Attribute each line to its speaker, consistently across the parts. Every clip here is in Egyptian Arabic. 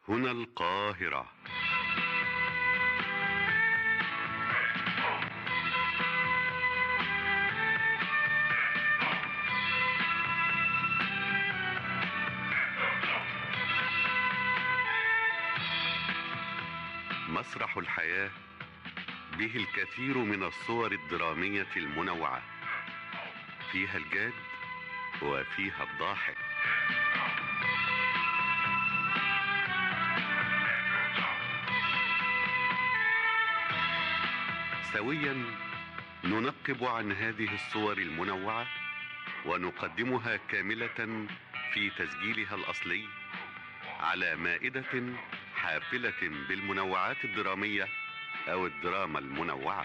Speaker 1: هنا القاهرة مسرح الحياة به الكثير من الصور الدرامية المنوعة فيها الجاد وفيها الضاحك سويا ننقب عن هذه الصور المنوعة ونقدمها كاملة في تسجيلها الأصلي على مائدة حافلة بالمنوعات الدرامية أو الدراما المنوعة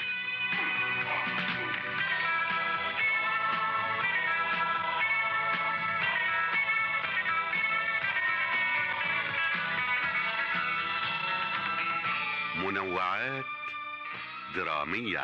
Speaker 1: منوعات درامية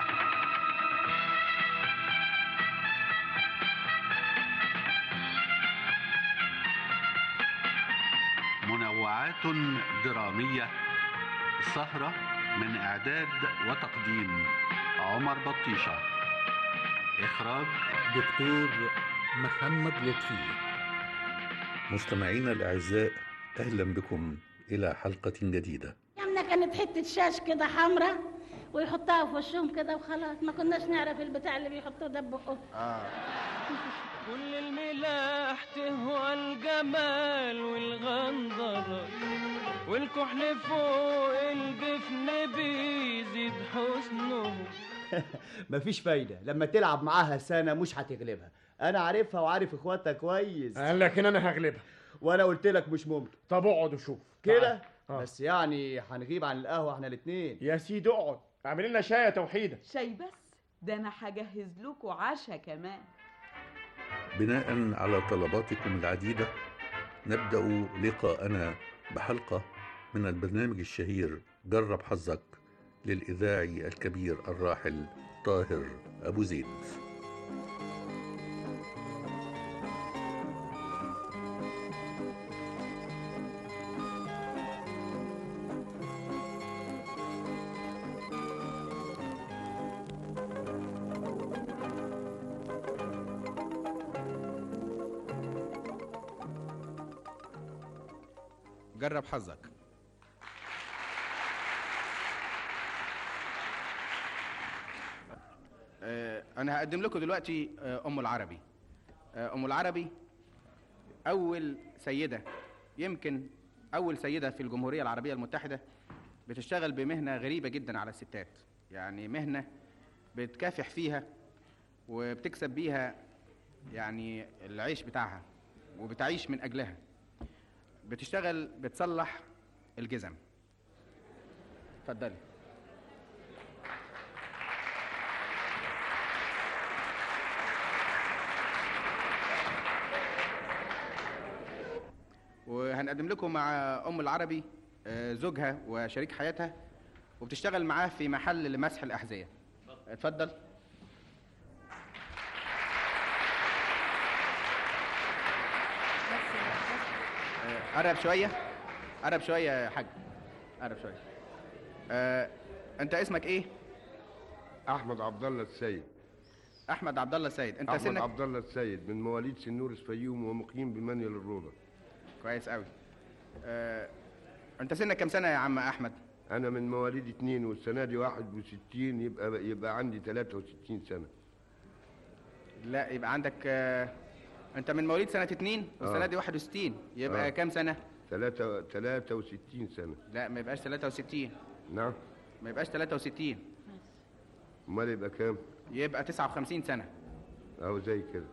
Speaker 1: منوعات درامية سهرة من إعداد وتقديم عمر بطيشة إخراج
Speaker 2: دكتور محمد لطفي
Speaker 3: مستمعينا الأعزاء أهلا بكم إلى حلقة جديدة
Speaker 4: يمنا كانت حتة شاش كده حمراء ويحطها في وشهم كده وخلاص ما كناش نعرف البتاع اللي بيحطوه ده بقهم
Speaker 5: كل الملاح تهوى الجمال والغندرة والكحل فوق الجفن بيزيد حسنه
Speaker 6: مفيش فايدة لما تلعب معاها سنة مش هتغلبها أنا عارفها وعارف إخواتها كويس
Speaker 7: لكن انا هغلبها
Speaker 6: وأنا قلت لك مش ممكن
Speaker 7: طب اقعد وشوف
Speaker 6: كده
Speaker 7: تعال. آه.
Speaker 6: بس يعني هنغيب عن القهوة احنا الاتنين
Speaker 7: يا سيدي اقعد اعمل لنا شاي يا توحيده
Speaker 8: شاي بس ده انا هجهز لكم عشاء كمان
Speaker 3: بناء على طلباتكم العديدة نبدأ لقاءنا بحلقة من البرنامج الشهير جرب حظك للإذاعي الكبير الراحل طاهر أبو زيد
Speaker 9: جرب حظك آه، انا هقدم لكم دلوقتي آه، ام العربي آه، ام العربي اول سيده يمكن اول سيده في الجمهوريه العربيه المتحده بتشتغل بمهنه غريبه جدا على الستات يعني مهنه بتكافح فيها وبتكسب بيها يعني العيش بتاعها وبتعيش من اجلها بتشتغل بتصلح الجزم اتفضلي وهنقدم لكم مع ام العربي آه، زوجها وشريك حياتها وبتشتغل معاه في محل لمسح الاحذيه اتفضل آه، قرب شويه قرب شويه يا حاج قرب شويه آه، انت اسمك ايه
Speaker 10: احمد عبد الله السيد
Speaker 9: احمد عبد الله السيد انت
Speaker 10: احمد
Speaker 9: سنك
Speaker 10: عبد الله السيد من مواليد سنور الفيوم ومقيم بمنيل الروضه
Speaker 9: كويس قوي آه، انت سنك كام سنه يا عم احمد
Speaker 10: انا من مواليد اتنين والسنه دي 61 يبقى يبقى عندي 63 سنه
Speaker 9: لا يبقى عندك آه، انت من مواليد سنه اتنين والسنه
Speaker 10: آه.
Speaker 9: دي 61 يبقى
Speaker 10: آه.
Speaker 9: كام سنه
Speaker 10: تلاتة 63 سنه
Speaker 9: لا ما يبقاش 63
Speaker 10: نعم
Speaker 9: ما يبقاش 63
Speaker 10: امال يبقى كام
Speaker 9: يبقى 59 سنه
Speaker 10: اهو زي كده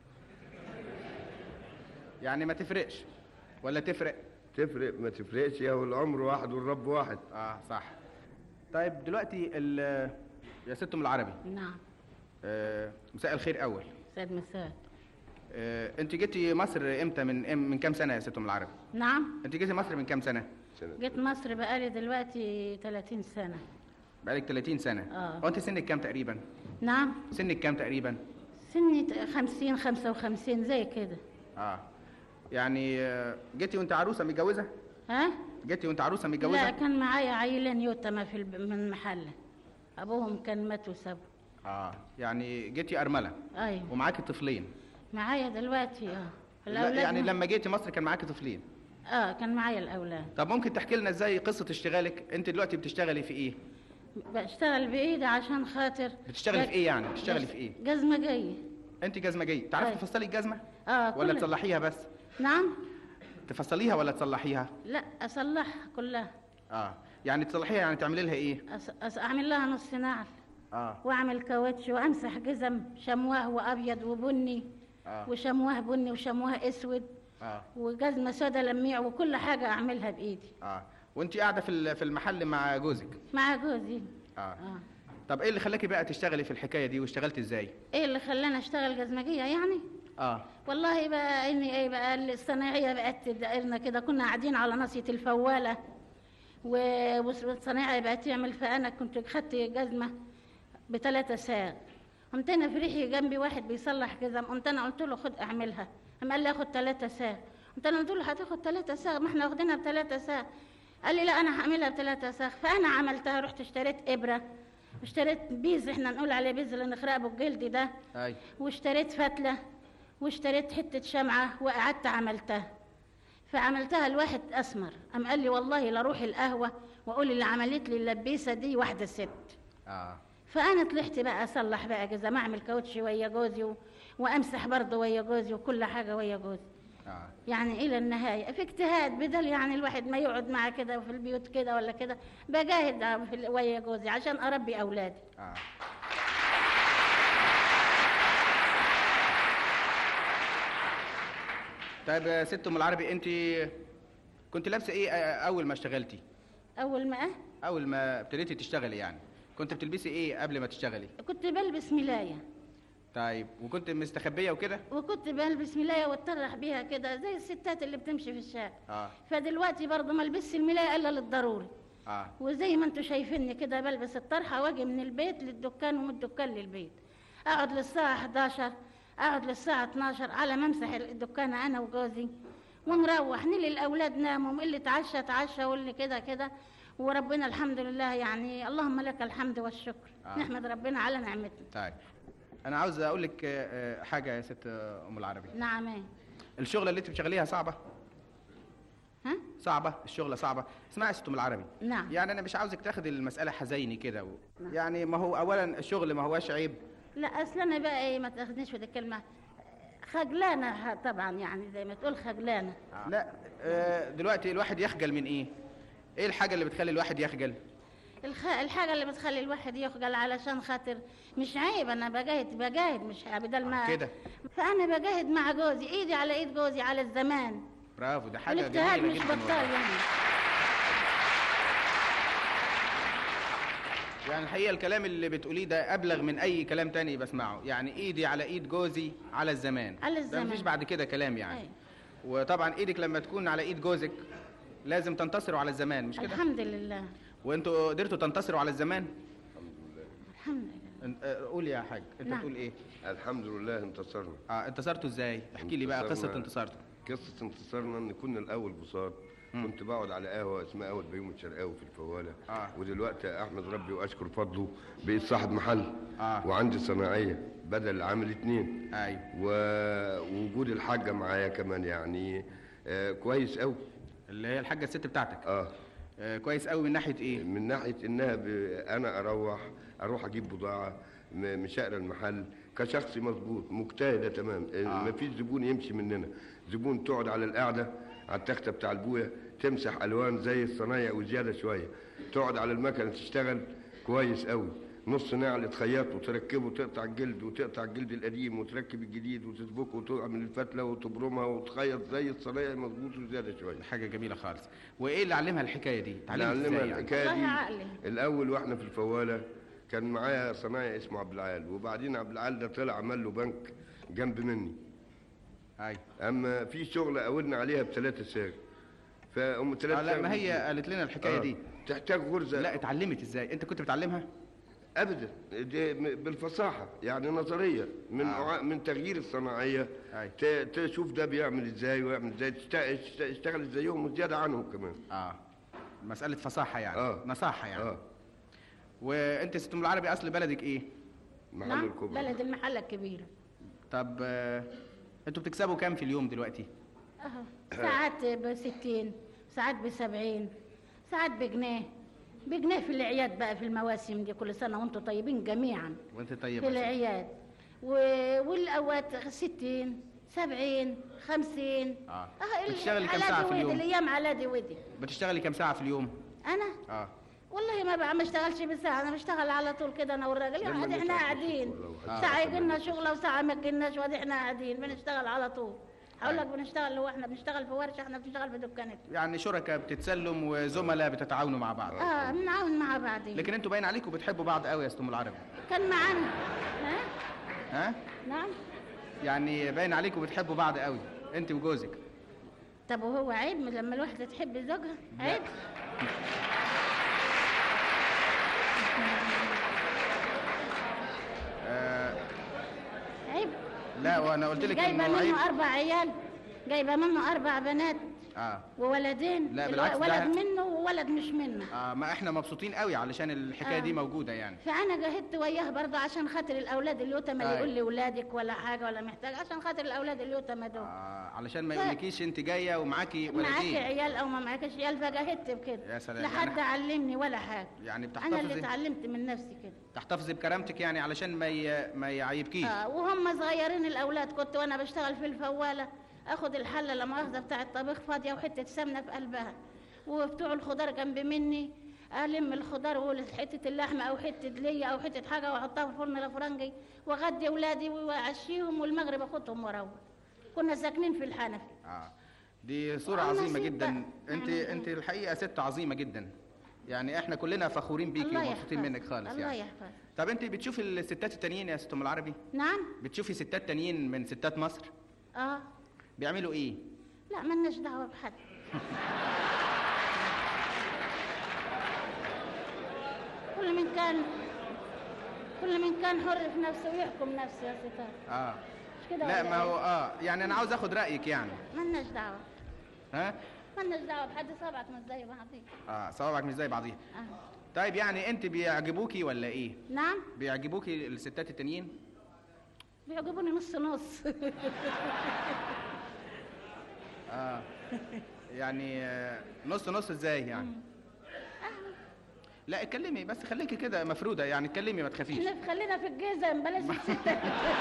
Speaker 9: يعني ما تفرقش ولا تفرق
Speaker 10: تفرق ما تفرقش يا هو العمر واحد والرب واحد
Speaker 9: اه صح طيب دلوقتي ال- يا ست ام العربي
Speaker 4: نعم
Speaker 9: آه، مساء الخير اول
Speaker 4: سيد مساد
Speaker 9: آه، انت جيتي مصر امتى من إم- من كام سنه يا ست ام العربي
Speaker 4: نعم
Speaker 9: انت جيتي مصر من كام سنه
Speaker 10: سنة
Speaker 4: جيت مصر بقالي دلوقتي 30 سنة
Speaker 9: بقالك 30 سنه
Speaker 4: آه.
Speaker 9: هو انت سنك كام تقريبا
Speaker 4: نعم
Speaker 9: سنك كام تقريبا
Speaker 4: سني ت- 50 55 زي كده
Speaker 9: اه يعني آه، جيتي وانت عروسه متجوزه
Speaker 4: ها
Speaker 9: جيتي وانت عروسه
Speaker 4: لا
Speaker 9: متجوزه
Speaker 4: كان معايا عيلين يتامى في الب... من محله ابوهم كان مات وسابه
Speaker 9: اه يعني جيتي ارمله
Speaker 4: ايوه
Speaker 9: ومعاكي طفلين
Speaker 4: معايا دلوقتي اه
Speaker 9: لا
Speaker 4: الأولاد
Speaker 9: يعني
Speaker 4: م-
Speaker 9: لما جيتي مصر كان معاكي طفلين
Speaker 4: اه كان معايا الاولاد
Speaker 9: طب ممكن تحكي لنا ازاي قصه اشتغالك انت دلوقتي بتشتغلي في ايه
Speaker 4: بشتغل بايدي عشان خاطر
Speaker 9: بتشتغلي في ايه يعني بتشتغلي في ايه
Speaker 4: جزمجيه
Speaker 9: انت جزمجيه تعرفي
Speaker 4: أيوة.
Speaker 9: تفصلي الجزمه
Speaker 4: اه
Speaker 9: ولا
Speaker 4: كل-
Speaker 9: تصلحيها بس
Speaker 4: نعم
Speaker 9: تفصليها ولا تصلحيها
Speaker 4: لا اصلحها كلها
Speaker 9: اه يعني تصلحيها يعني تعملي لها ايه
Speaker 4: أس... أس... اعمل لها نص نعل
Speaker 9: اه
Speaker 4: واعمل كاوتش وامسح جزم شمواه وابيض وبني
Speaker 9: اه
Speaker 4: وشمواه بني وشمواه اسود
Speaker 9: اه
Speaker 4: وجزمه سودا لميع وكل حاجه اعملها بايدي
Speaker 9: اه وانت قاعده في ال- في المحل مع جوزك
Speaker 4: مع جوزي
Speaker 9: اه
Speaker 4: اه
Speaker 9: طب ايه اللي خلاكي بقى تشتغلي في الحكايه دي واشتغلت ازاي
Speaker 4: ايه اللي خلاني اشتغل جزمجيه يعني
Speaker 9: اه
Speaker 4: والله بقى اني ايه بقى الصناعيه بقت تدقرنا كده كنا قاعدين على ناصيه الفواله و- والصناعيه بقت تعمل فانا كنت خدت جزمه بثلاثة ساغ قمت انا في ريحي جنبي واحد بيصلح جزم قمت انا قلت له خد اعملها قام قال لي اخد ثلاثة ساغ قمت انا قلت له هتاخد ثلاثة ساغ ما احنا واخدينها بثلاثة ساغ قال لي لا انا هعملها بثلاثة ساغ فانا عملتها رحت اشتريت ابره اشتريت بيز احنا نقول عليه بيز اللي نخرق بالجلد ده
Speaker 9: اي
Speaker 4: واشتريت فتلة واشتريت حتة شمعة وقعدت عملتها فعملتها لواحد أسمر قام قال لي والله لا روح القهوة وأقول اللي عملت لي اللبيسة دي واحدة ست
Speaker 9: اه
Speaker 4: فأنا طلعت بقى أصلح بقى جزم أعمل كاوتش ويا جوزي و... وأمسح برضه ويا جوزي وكل حاجة ويا جوزي
Speaker 9: اه
Speaker 4: يعني إلى النهاية في اجتهاد بدل يعني الواحد ما يقعد معاه كده في البيوت كده ولا كده بجاهد في ال- ويا جوزي عشان أربي أولادي
Speaker 9: اه طيب يا ست ام العربي انت كنت لابسه ايه آه، اول ما اشتغلتي
Speaker 4: أول ما أه
Speaker 9: اول ما ابتديتي تشتغلي يعني كنت بتلبسي ايه قبل ما تشتغلي
Speaker 4: كنت بلبس ملاية
Speaker 9: طيب وكنت مستخبيه وكده
Speaker 4: وكنت بلبس ملايه واتطرح بيها كده زي الستات اللي بتمشي في الشارع
Speaker 9: اه
Speaker 4: فدلوقتي برضه ما البسش الملايه الا للضروري
Speaker 9: اه
Speaker 4: وزي ما انتوا شايفيني كده بلبس الطرحه واجي من البيت للدكان ومن الدكان للبيت اقعد للساعه 11 اقعد للساعه 12 على ما امسح الدكان انا وجوزي ونروح نيجي الاولاد ناموا اللي اتعشى اتعشى واللي كده كده وربنا الحمد لله يعني اللهم لك الحمد والشكر
Speaker 9: آه.
Speaker 4: نحمد ربنا على نعمته
Speaker 9: طيب انا عاوز اقول لك آه، آه، حاجه يا ست آه، ام العربي
Speaker 4: نعم ايه
Speaker 9: الشغله اللي انت بتشتغليها صعبه
Speaker 4: ها
Speaker 9: صعبه الشغله صعبه اسمعي يا ست ام العربي
Speaker 4: نعم
Speaker 9: يعني انا مش عاوزك تاخدي المساله حزيني كده و... يعني ما هو اولا الشغل ما هواش عيب
Speaker 4: لا اصل انا بقى ايه ما تاخدنيش في دي الكلمه خجلانه ه- طبعا يعني زي ما تقول خجلانه
Speaker 9: لا آه، دلوقتي الواحد يخجل من ايه ايه الحاجه اللي بتخلي الواحد يخجل
Speaker 4: الخ... الحاجه اللي بتخلي الواحد يخجل علشان خاطر مش عيب انا بجاهد بجاهد مش بدل ما
Speaker 9: كده.
Speaker 4: فانا بجاهد مع جوزي ايدي على ايد جوزي على الزمان
Speaker 9: برافو ده حاجه
Speaker 4: والاجتهاد
Speaker 9: جميله
Speaker 4: مش
Speaker 9: جدا
Speaker 4: بطال
Speaker 9: والله.
Speaker 4: يعني
Speaker 9: يعني الحقيقه الكلام اللي بتقوليه ده ابلغ من اي كلام تاني بسمعه يعني ايدي على ايد جوزي على الزمان
Speaker 4: على
Speaker 9: ده
Speaker 4: الزمان.
Speaker 9: مفيش بعد كده كلام يعني
Speaker 4: أيوة.
Speaker 9: وطبعا ايدك لما تكون على ايد جوزك لازم تنتصروا على الزمان مش كده
Speaker 4: الحمد لله
Speaker 9: وانتوا قدرتوا تنتصروا على الزمان
Speaker 4: الحمد لله
Speaker 9: ان- آه، قول يا حاج انت
Speaker 4: نعم.
Speaker 9: بتقول ايه
Speaker 10: الحمد لله انتصرنا
Speaker 9: اه انتصرتوا ازاي احكي لي بقى قصه
Speaker 10: انتصرنا-
Speaker 9: انتصاركم
Speaker 10: قصة انتصارنا ان كنا الاول بساط كنت بقعد على قهوة اسمها قهوة بيوم الشرقاوي في الفوالة
Speaker 9: آه.
Speaker 10: ودلوقتي احمد ربي واشكر فضله بقيت صاحب محل
Speaker 9: آه.
Speaker 10: وعندي صناعية بدل عامل اتنين
Speaker 9: ايوه
Speaker 10: ووجود الحاجة معايا كمان يعني آه كويس قوي
Speaker 9: اللي هي الحاجه الست بتاعتك
Speaker 10: اه
Speaker 9: آه كويس قوي من ناحيه ايه
Speaker 10: من ناحية انها ب... انا اروح اروح اجيب بضاعة م- مشاقرة المحل كشخص مظبوط مجتهدة تمام
Speaker 9: آه.
Speaker 10: آه. مفيش زبون يمشي مننا زبون تقعد على القعدة على التختة بتاع البوية تمسح الوان زي الصنايع وزيادة شوية تقعد على المكنة تشتغل كويس قوي نص نعل تخيطه وتركبه وتقطع الجلد وتقطع الجلد القديم وتركب الجديد وتسبكه وتعمل الفتلة وتبرمها وتخيط زي الصنايع مظبوط وزيادة شوية
Speaker 9: حاجه جميله خالص وايه اللي علمها الحكايه دي اتعلمت
Speaker 10: نعلمها
Speaker 9: ازاي يعني؟
Speaker 10: الحكايه
Speaker 4: والله
Speaker 10: دي
Speaker 4: عقلي.
Speaker 10: الاول واحنا في الفواله كان معايا صنايعي اسمه عبد العال وبعدين عبد العال ده طلع عمل له بنك جنب مني
Speaker 9: ايوه
Speaker 10: اما في شغله قاولنا عليها بثلاثه ساغ فام ثلاثه
Speaker 9: آه لا ما هي قالت لنا الحكايه دي
Speaker 10: تحتاج غرزه
Speaker 9: لا اتعلمت ازاي انت كنت بتعلمها
Speaker 10: ابدا دي م- بالفصاحه يعني نظريه من
Speaker 9: آه.
Speaker 10: آه. من تغيير الصناعيه
Speaker 9: أي.
Speaker 10: ت- تشوف ده بيعمل ازاي ويعمل ازاي تشت- تشت- تشتغل زيهم وزياده عنهم كمان
Speaker 9: اه مساله فصاحه يعني
Speaker 10: آه.
Speaker 9: نصاحه يعني
Speaker 10: اه
Speaker 9: وانت ست ام العربي اصل بلدك ايه
Speaker 10: محل
Speaker 4: نعم
Speaker 10: الكبرى
Speaker 4: بلد المحلة الكبيرة
Speaker 9: طب آه، انتوا بتكسبوا كام في اليوم دلوقتي
Speaker 4: أهو ساعات بستين ساعات بسبعين ساعات بجنيه بجنيه في الأعياد بقى في المواسم دي كل سنة وانتم طيبين جميعا
Speaker 9: وانت
Speaker 4: في
Speaker 9: طيبه
Speaker 4: الأعياد و... والأوقات ستين سبعين خمسين
Speaker 9: اه
Speaker 4: اه
Speaker 9: بتشتغلي كام
Speaker 4: على
Speaker 9: ساعه
Speaker 4: دي
Speaker 9: في
Speaker 4: ودي
Speaker 9: اليوم
Speaker 4: الأيام على دي ودي
Speaker 9: بتشتغلي كام ساعه في اليوم
Speaker 4: أنا
Speaker 9: اه
Speaker 4: والله ما بقى ما اشتغلش بالساعة أنا بشتغل على طول كده أنا والراجل
Speaker 10: لما
Speaker 4: يعني احنا
Speaker 10: نتعب
Speaker 4: قاعدين
Speaker 10: ولو
Speaker 9: آه.
Speaker 4: ساعة يجي لنا شغلة وساعة ما تجيلناش وادي احنا قاعدين بنشتغل على طول هقول لك بنشتغل هو احنا بنشتغل في ورشة احنا بنشتغل في دكانات
Speaker 9: يعني شركاء بتتسلم وزملاء بتتعاونوا مع بعض
Speaker 4: اه بنعاون مع بعضين
Speaker 9: لكن انتوا باين عليكم بتحبوا بعض قوي يا ست ام العربي
Speaker 4: كان معانا ها
Speaker 9: ها
Speaker 4: نعم
Speaker 9: يعني باين عليكم بتحبوا بعض قوي انت وجوزك
Speaker 4: طب وهو عيب لما الواحدة تحب زوجها عيب
Speaker 9: آه
Speaker 4: عيب
Speaker 9: لا وانا قلت لك
Speaker 4: جايبة
Speaker 9: انه عيب
Speaker 4: منه أربع عيال جايبة منه أربع بنات
Speaker 9: اه
Speaker 4: وولدين
Speaker 9: لا، بالعكس،
Speaker 4: ولد
Speaker 9: ده-
Speaker 4: منه وولد مش منه
Speaker 9: اه ما احنا مبسوطين قوي علشان الحكايه
Speaker 4: آه.
Speaker 9: دي موجوده يعني
Speaker 4: فانا جاهدت وياه برضه عشان خاطر الاولاد اللي يتم
Speaker 9: أي.
Speaker 4: يقول لي ولادك ولا حاجه ولا محتاج عشان خاطر الاولاد اللي يتم دول
Speaker 9: آه علشان ما
Speaker 4: ف-
Speaker 9: يقولكيش انت جايه ومعاكي
Speaker 4: معاكي
Speaker 9: ولدين
Speaker 4: عيال او ما معاكيش عيال فجاهدت بكده
Speaker 9: يا سلام،
Speaker 4: لا
Speaker 9: يعني-
Speaker 4: حد علمني ولا حاجه
Speaker 9: يعني
Speaker 4: انا اللي
Speaker 9: بتحتفظي
Speaker 4: اتعلمت من نفسي كده
Speaker 9: تحتفظي بكرامتك يعني علشان ما ي... ما يعيبكيش
Speaker 4: اه وهم صغيرين الاولاد كنت وانا بشتغل في الفواله اخد الحله لا مؤاخذه بتاع الطبيخ فاضيه وحته سمنه في قلبها وبتوع الخضار جنب مني الم الخضار وحته اللحمه او حته ليا او حته حاجه واحطها في الفرن الافرنجي واغدي اولادي واعشيهم والمغرب اخدهم واروح كنا ساكنين في الحنفي
Speaker 9: اه دي صورة
Speaker 4: آه،
Speaker 9: عظيمة
Speaker 4: نصيب
Speaker 9: جدا
Speaker 4: بقى.
Speaker 9: انت
Speaker 4: نعمل إيه؟
Speaker 9: انت الحقيقة ست عظيمة جدا يعني احنا كلنا فخورين بيكي
Speaker 4: الله
Speaker 9: ومبسوطين
Speaker 4: يحفظك.
Speaker 9: منك خالص
Speaker 4: الله
Speaker 9: يعني
Speaker 4: يحفظك
Speaker 9: طب انت بتشوفي الستات التانيين يا ست ام العربي
Speaker 4: نعم
Speaker 9: بتشوفي ستات تانيين من ستات مصر
Speaker 4: اه
Speaker 9: بيعملوا ايه
Speaker 4: لا ملناش دعوه بحد كل من كان كل من كان حر في نفسه ويحكم نفسه يا ستار
Speaker 9: اه
Speaker 4: مش كده
Speaker 9: لا
Speaker 4: ولا
Speaker 9: ما
Speaker 4: إيه؟
Speaker 9: هو اه يعني انا عاوز اخد رايك يعني
Speaker 4: ملناش دعوه
Speaker 9: ها
Speaker 4: ملناش دعوه بحد صابعك مش زي بعضيه
Speaker 9: اه صوابعك مش زي بعضيها
Speaker 4: آه.
Speaker 9: طيب يعني انت بيعجبوكي ولا ايه
Speaker 4: نعم
Speaker 9: بيعجبوكي الستات التانيين
Speaker 4: بيعجبوني نص نص
Speaker 9: اه يعني آه، نص نص ازاي يعني لا اتكلمي بس خليكي كده مفروده يعني اتكلمي ما تخافيش
Speaker 4: احنا خلينا في الجيزه بلاش الستات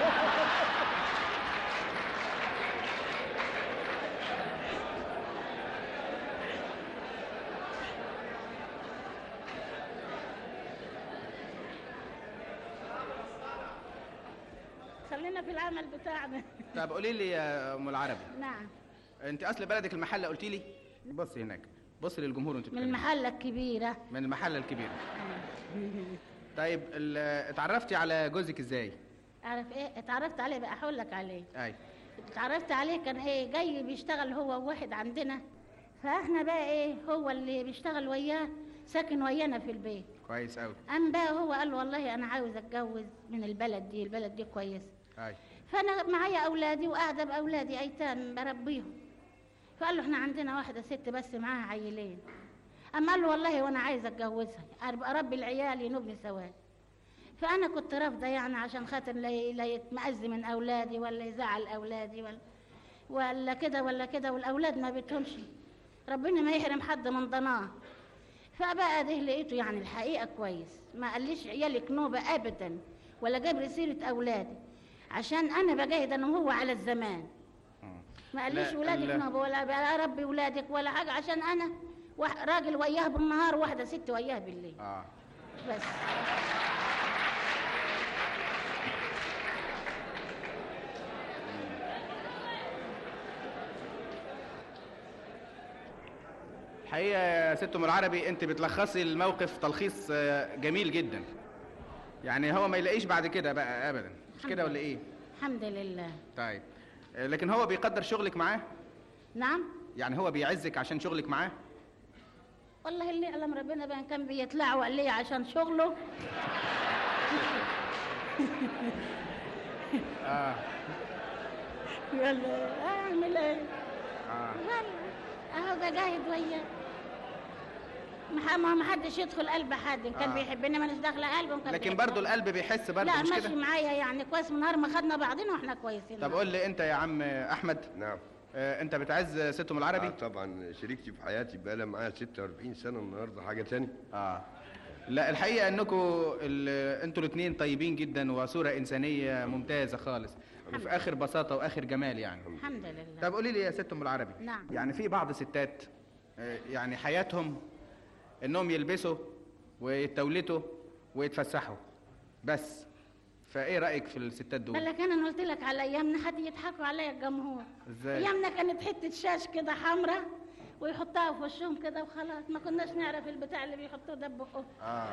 Speaker 4: خلينا في العمل بتاعنا
Speaker 9: طب قولي لي يا ام العربي
Speaker 4: نعم
Speaker 9: انت اصل بلدك المحله قلتي لي بص هناك بص للجمهور وانت
Speaker 4: من
Speaker 9: بتتكلمي.
Speaker 4: المحلة الكبيرة
Speaker 9: من المحله الكبيره طيب ال- اتعرفتي على جوزك ازاي
Speaker 4: عارف ايه اتعرفت عليه بقى هقول لك عليه
Speaker 9: اي
Speaker 4: اتعرفت عليه كان ايه جاي بيشتغل هو وواحد عندنا فاحنا بقى ايه هو اللي بيشتغل وياه ساكن ويانا في البيت
Speaker 9: كويس قوي
Speaker 4: قام بقى هو قال والله انا عاوز اتجوز من البلد دي البلد دي كويسه
Speaker 9: اي
Speaker 4: فانا معايا اولادي وقاعده باولادي ايتام بربيهم فقال له احنا عندنا واحده ست بس معاها عيلين اما قال له والله وانا عايز اتجوزها ابقى اربي العيال ينوبني سواد فانا كنت رافضه يعني عشان خاطر لا ي- لا يتمأذي من اولادي ولا يزعل اولادي ولا ولا كده ولا كده والاولاد ما بتهمش ربنا ما يحرم حد من ضناه فبقى ده لقيته يعني الحقيقه كويس ما قاليش عيالك نوبه ابدا ولا جاب لي سيره اولادي عشان انا بجاهد انا وهو على الزمان ما قاليش
Speaker 9: لا،
Speaker 4: ولادك
Speaker 9: لا.
Speaker 4: نوبه ولا بقى اربي ولادك ولا حاجه عشان انا واحد راجل وياه بالنهار وواحده ست وياه بالليل
Speaker 9: اه
Speaker 4: بس
Speaker 9: الحقيقه يا ست ام العربي انت بتلخصي الموقف تلخيص آه، جميل جدا يعني هو ما يلاقيش بعد كده بقى ابدا مش كده ولا ايه
Speaker 4: الحمد لله
Speaker 9: طيب آه، لكن هو بيقدر شغلك معاه
Speaker 4: نعم
Speaker 9: يعني هو بيعزك عشان شغلك معاه
Speaker 4: والله اللي يعلم ربنا بقى إن كان بيطلع وقال لي عشان شغله
Speaker 9: اه
Speaker 4: يلا اعمل ايه
Speaker 9: اه
Speaker 4: يلا اهو بجاهد وياه ما ما ما حدش يدخل قلب حد إن كان
Speaker 9: آه.
Speaker 4: بيحبني ماليش داخله قلبه وإن كان
Speaker 9: لكن
Speaker 4: بيحبني.
Speaker 9: برضو القلب بيحس برضو
Speaker 4: لا
Speaker 9: مش
Speaker 4: ماشي
Speaker 9: كده
Speaker 4: معايا يعني كويس من نهار ما خدنا بعضنا واحنا كويسين
Speaker 9: طب قول لي انت يا عم احمد
Speaker 10: نعم
Speaker 9: آه انت بتعز ستهم العربي
Speaker 10: آه طبعا شريكتي في حياتي بقى لها معايا 46 سنه النهارده حاجه تاني
Speaker 9: اه لا الحقيقه انكم ال- انتوا الاثنين طيبين جدا وصوره انسانيه ممتازه خالص وفي اخر بساطه واخر جمال يعني
Speaker 4: الحمد لله
Speaker 9: طب قولي لي يا ست ام العربي
Speaker 4: نعم.
Speaker 9: يعني في بعض ستات آه، يعني حياتهم انهم يلبسوا ويتولتوا ويتفسحوا بس فايه رايك في الستات دول
Speaker 4: بل كان انا قلت لك على ايامنا حد يضحكوا عليا الجمهور
Speaker 9: ازاي
Speaker 4: ايامنا كانت حته شاش كده حمراء ويحطها في وشهم كده وخلاص ما كناش نعرف البتاع اللي بيحطوه ده ببقهم
Speaker 9: اه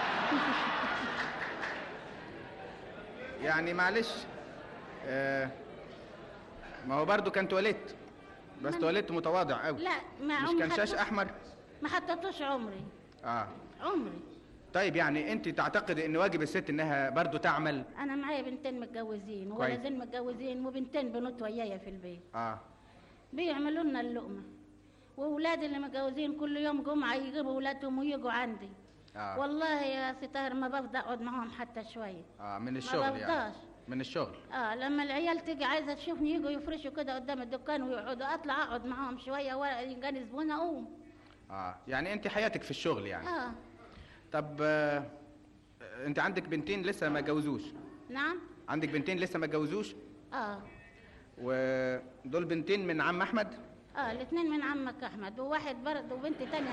Speaker 9: يعني معلش آه ما هو برضو كان تواليت بس
Speaker 4: من-
Speaker 9: تواليت متواضع قوي
Speaker 4: لا ما
Speaker 9: مش
Speaker 4: عمري
Speaker 9: كان شاش
Speaker 4: حطيت-
Speaker 9: احمر
Speaker 4: ما حطيتوش عمري
Speaker 9: اه
Speaker 4: عمري
Speaker 9: طيب يعني انت تعتقد ان واجب الست انها برضو تعمل
Speaker 4: انا معايا بنتين متجوزين
Speaker 9: كويس.
Speaker 4: وولدين متجوزين وبنتين بنوت ويايا في البيت
Speaker 9: اه
Speaker 4: بيعملوا لنا اللقمه واولادي اللي متجوزين كل يوم جمعه يجيبوا اولادهم ويجوا عندي
Speaker 9: اه
Speaker 4: والله يا ستار ما بفضى اقعد معاهم حتى شويه
Speaker 9: اه من
Speaker 4: ما
Speaker 9: الشغل يعني
Speaker 4: بفضاش
Speaker 9: من الشغل
Speaker 4: اه لما العيال تيجي عايزه تشوفني يجوا يفرشوا كده قدام الدكان ويقعدوا اطلع اقعد معاهم شويه ويجاني زبون اقوم
Speaker 9: اه يعني انت حياتك في الشغل يعني
Speaker 4: اه
Speaker 9: طب آه انت عندك بنتين لسه ما اتجوزوش
Speaker 4: نعم
Speaker 9: عندك بنتين لسه ما اتجوزوش
Speaker 4: اه
Speaker 9: ودول بنتين من عم احمد
Speaker 4: اه الاثنين من عمك احمد وواحد برضه وبنت تانية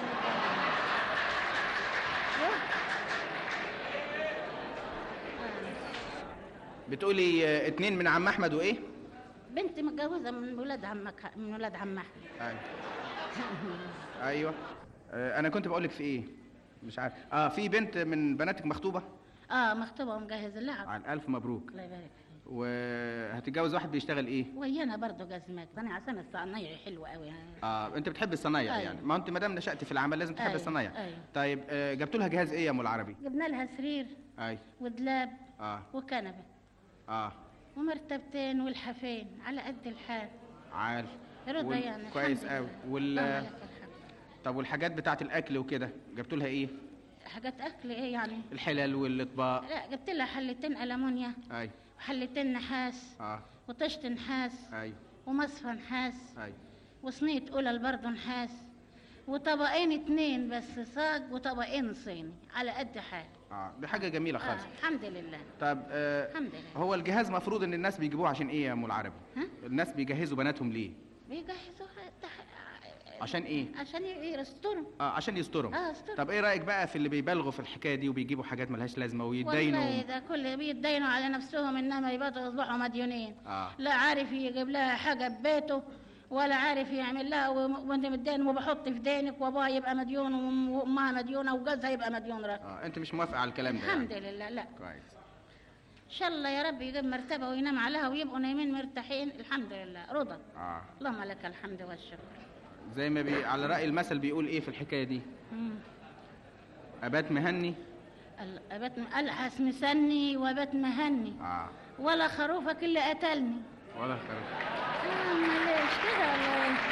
Speaker 9: بتقولي آه، اتنين من عم احمد وايه
Speaker 4: بنت متجوزه من ولاد عمك من ولاد عم احمد
Speaker 9: ايوه ايوه آه انا كنت بقولك في ايه مش عارف اه في بنت من بناتك مخطوبه
Speaker 4: اه مخطوبه ومجهز اللعب
Speaker 9: عن الف مبروك
Speaker 4: الله يبارك فيك
Speaker 9: وهتتجوز واحد بيشتغل ايه
Speaker 4: ويانا برضه جزمك انا عشان الصنايعي حلوه قوي
Speaker 9: اه انت بتحب الصنايع
Speaker 4: أيوة.
Speaker 9: يعني ما انت ما دام نشأت في العمل لازم تحب
Speaker 4: أيوة،
Speaker 9: الصنايع
Speaker 4: أيوة.
Speaker 9: طيب آه جبتوا لها جهاز ايه يا ام العربي
Speaker 4: جبنا لها سرير
Speaker 9: اي
Speaker 4: ودلاب
Speaker 9: اه
Speaker 4: وكنبه
Speaker 9: اه
Speaker 4: ومرتبتين والحفين على قد الحال
Speaker 9: عال
Speaker 4: رضا
Speaker 9: وال-
Speaker 4: يعني
Speaker 9: كويس
Speaker 4: الحمد
Speaker 9: قوي
Speaker 4: لله.
Speaker 9: وال
Speaker 4: اللهم لك الحمد.
Speaker 9: طب والحاجات بتاعت الاكل وكده جبتوا لها ايه
Speaker 4: حاجات اكل ايه يعني
Speaker 9: الحلل والاطباق
Speaker 4: لا جبت لها حلتين المونيا
Speaker 9: اي
Speaker 4: وحلتين نحاس
Speaker 9: اه
Speaker 4: وطشت نحاس
Speaker 9: اي
Speaker 4: ومصفى نحاس
Speaker 9: اي
Speaker 4: وصينية قلل برضه نحاس وطبقين اتنين بس صاج وطبقين صيني على قد حال
Speaker 9: اه دي حاجه جميله
Speaker 4: آه
Speaker 9: خالص
Speaker 4: الحمد لله
Speaker 9: طب آه
Speaker 4: الحمد لله
Speaker 9: هو الجهاز مفروض ان الناس بيجيبوه عشان ايه يا ام العربي
Speaker 4: ها؟
Speaker 9: الناس بيجهزوا بناتهم ليه
Speaker 4: بيجهزوا تح...
Speaker 9: عشان ايه
Speaker 4: عشان يستروا
Speaker 9: اه عشان يسترهم
Speaker 4: اه استروا
Speaker 9: طب ايه رايك بقى في اللي بيبالغوا في الحكايه دي وبيجيبوا حاجات ملهاش لازمه ويتداينوا
Speaker 4: والله ده كل بيتدينوا على نفسهم انما يبقوا يصبحوا مديونين
Speaker 9: اه
Speaker 4: لا عارف يجيب لها حاجه ببيته ولا عارف يعمل لها وم- وانت متدين وبحط في دينك وابوها يبقى مديون وأم- وامها مديونه وجوزها يبقى مديون رقم
Speaker 9: اه انت مش موافقه على الكلام ده
Speaker 4: الحمد
Speaker 9: يعني.
Speaker 4: لله لا
Speaker 9: كويس
Speaker 4: ان شاء الله يا رب يجيب مرتبه وينام عليها ويبقوا نايمين مرتاحين الحمد لله رضا
Speaker 9: اه
Speaker 4: اللهم لك الحمد والشكر
Speaker 9: زي ما بي... على راي المثل بيقول ايه في الحكايه دي
Speaker 4: مم.
Speaker 9: ابات مهني
Speaker 4: ال- أبت الحس مسني وبت مهني
Speaker 9: اه
Speaker 4: ولا خروفك اللي قتلني
Speaker 9: ولا خير
Speaker 4: امال ايش كده ولا إيه؟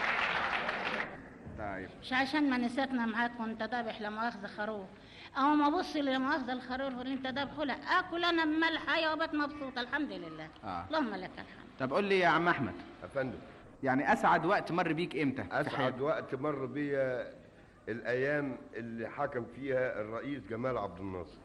Speaker 9: طيب
Speaker 4: مش عشان ما نسيتنا معاك وانت ذابح لا مؤاخذه خروف او ما ابص لا مؤاخذه الخروف اللي انت ذابحه لا اكل انا بملحه يا وبت مبسوطه الحمد لله
Speaker 9: اه
Speaker 4: اللهم لك الحمد
Speaker 9: طب قول لي يا عم احمد
Speaker 10: يا فندم
Speaker 9: يعني اسعد وقت مر بيك امتى في
Speaker 10: اسعد
Speaker 9: حياتك؟
Speaker 10: وقت مر بيا الايام اللي حكم فيها الرئيس جمال عبد الناصر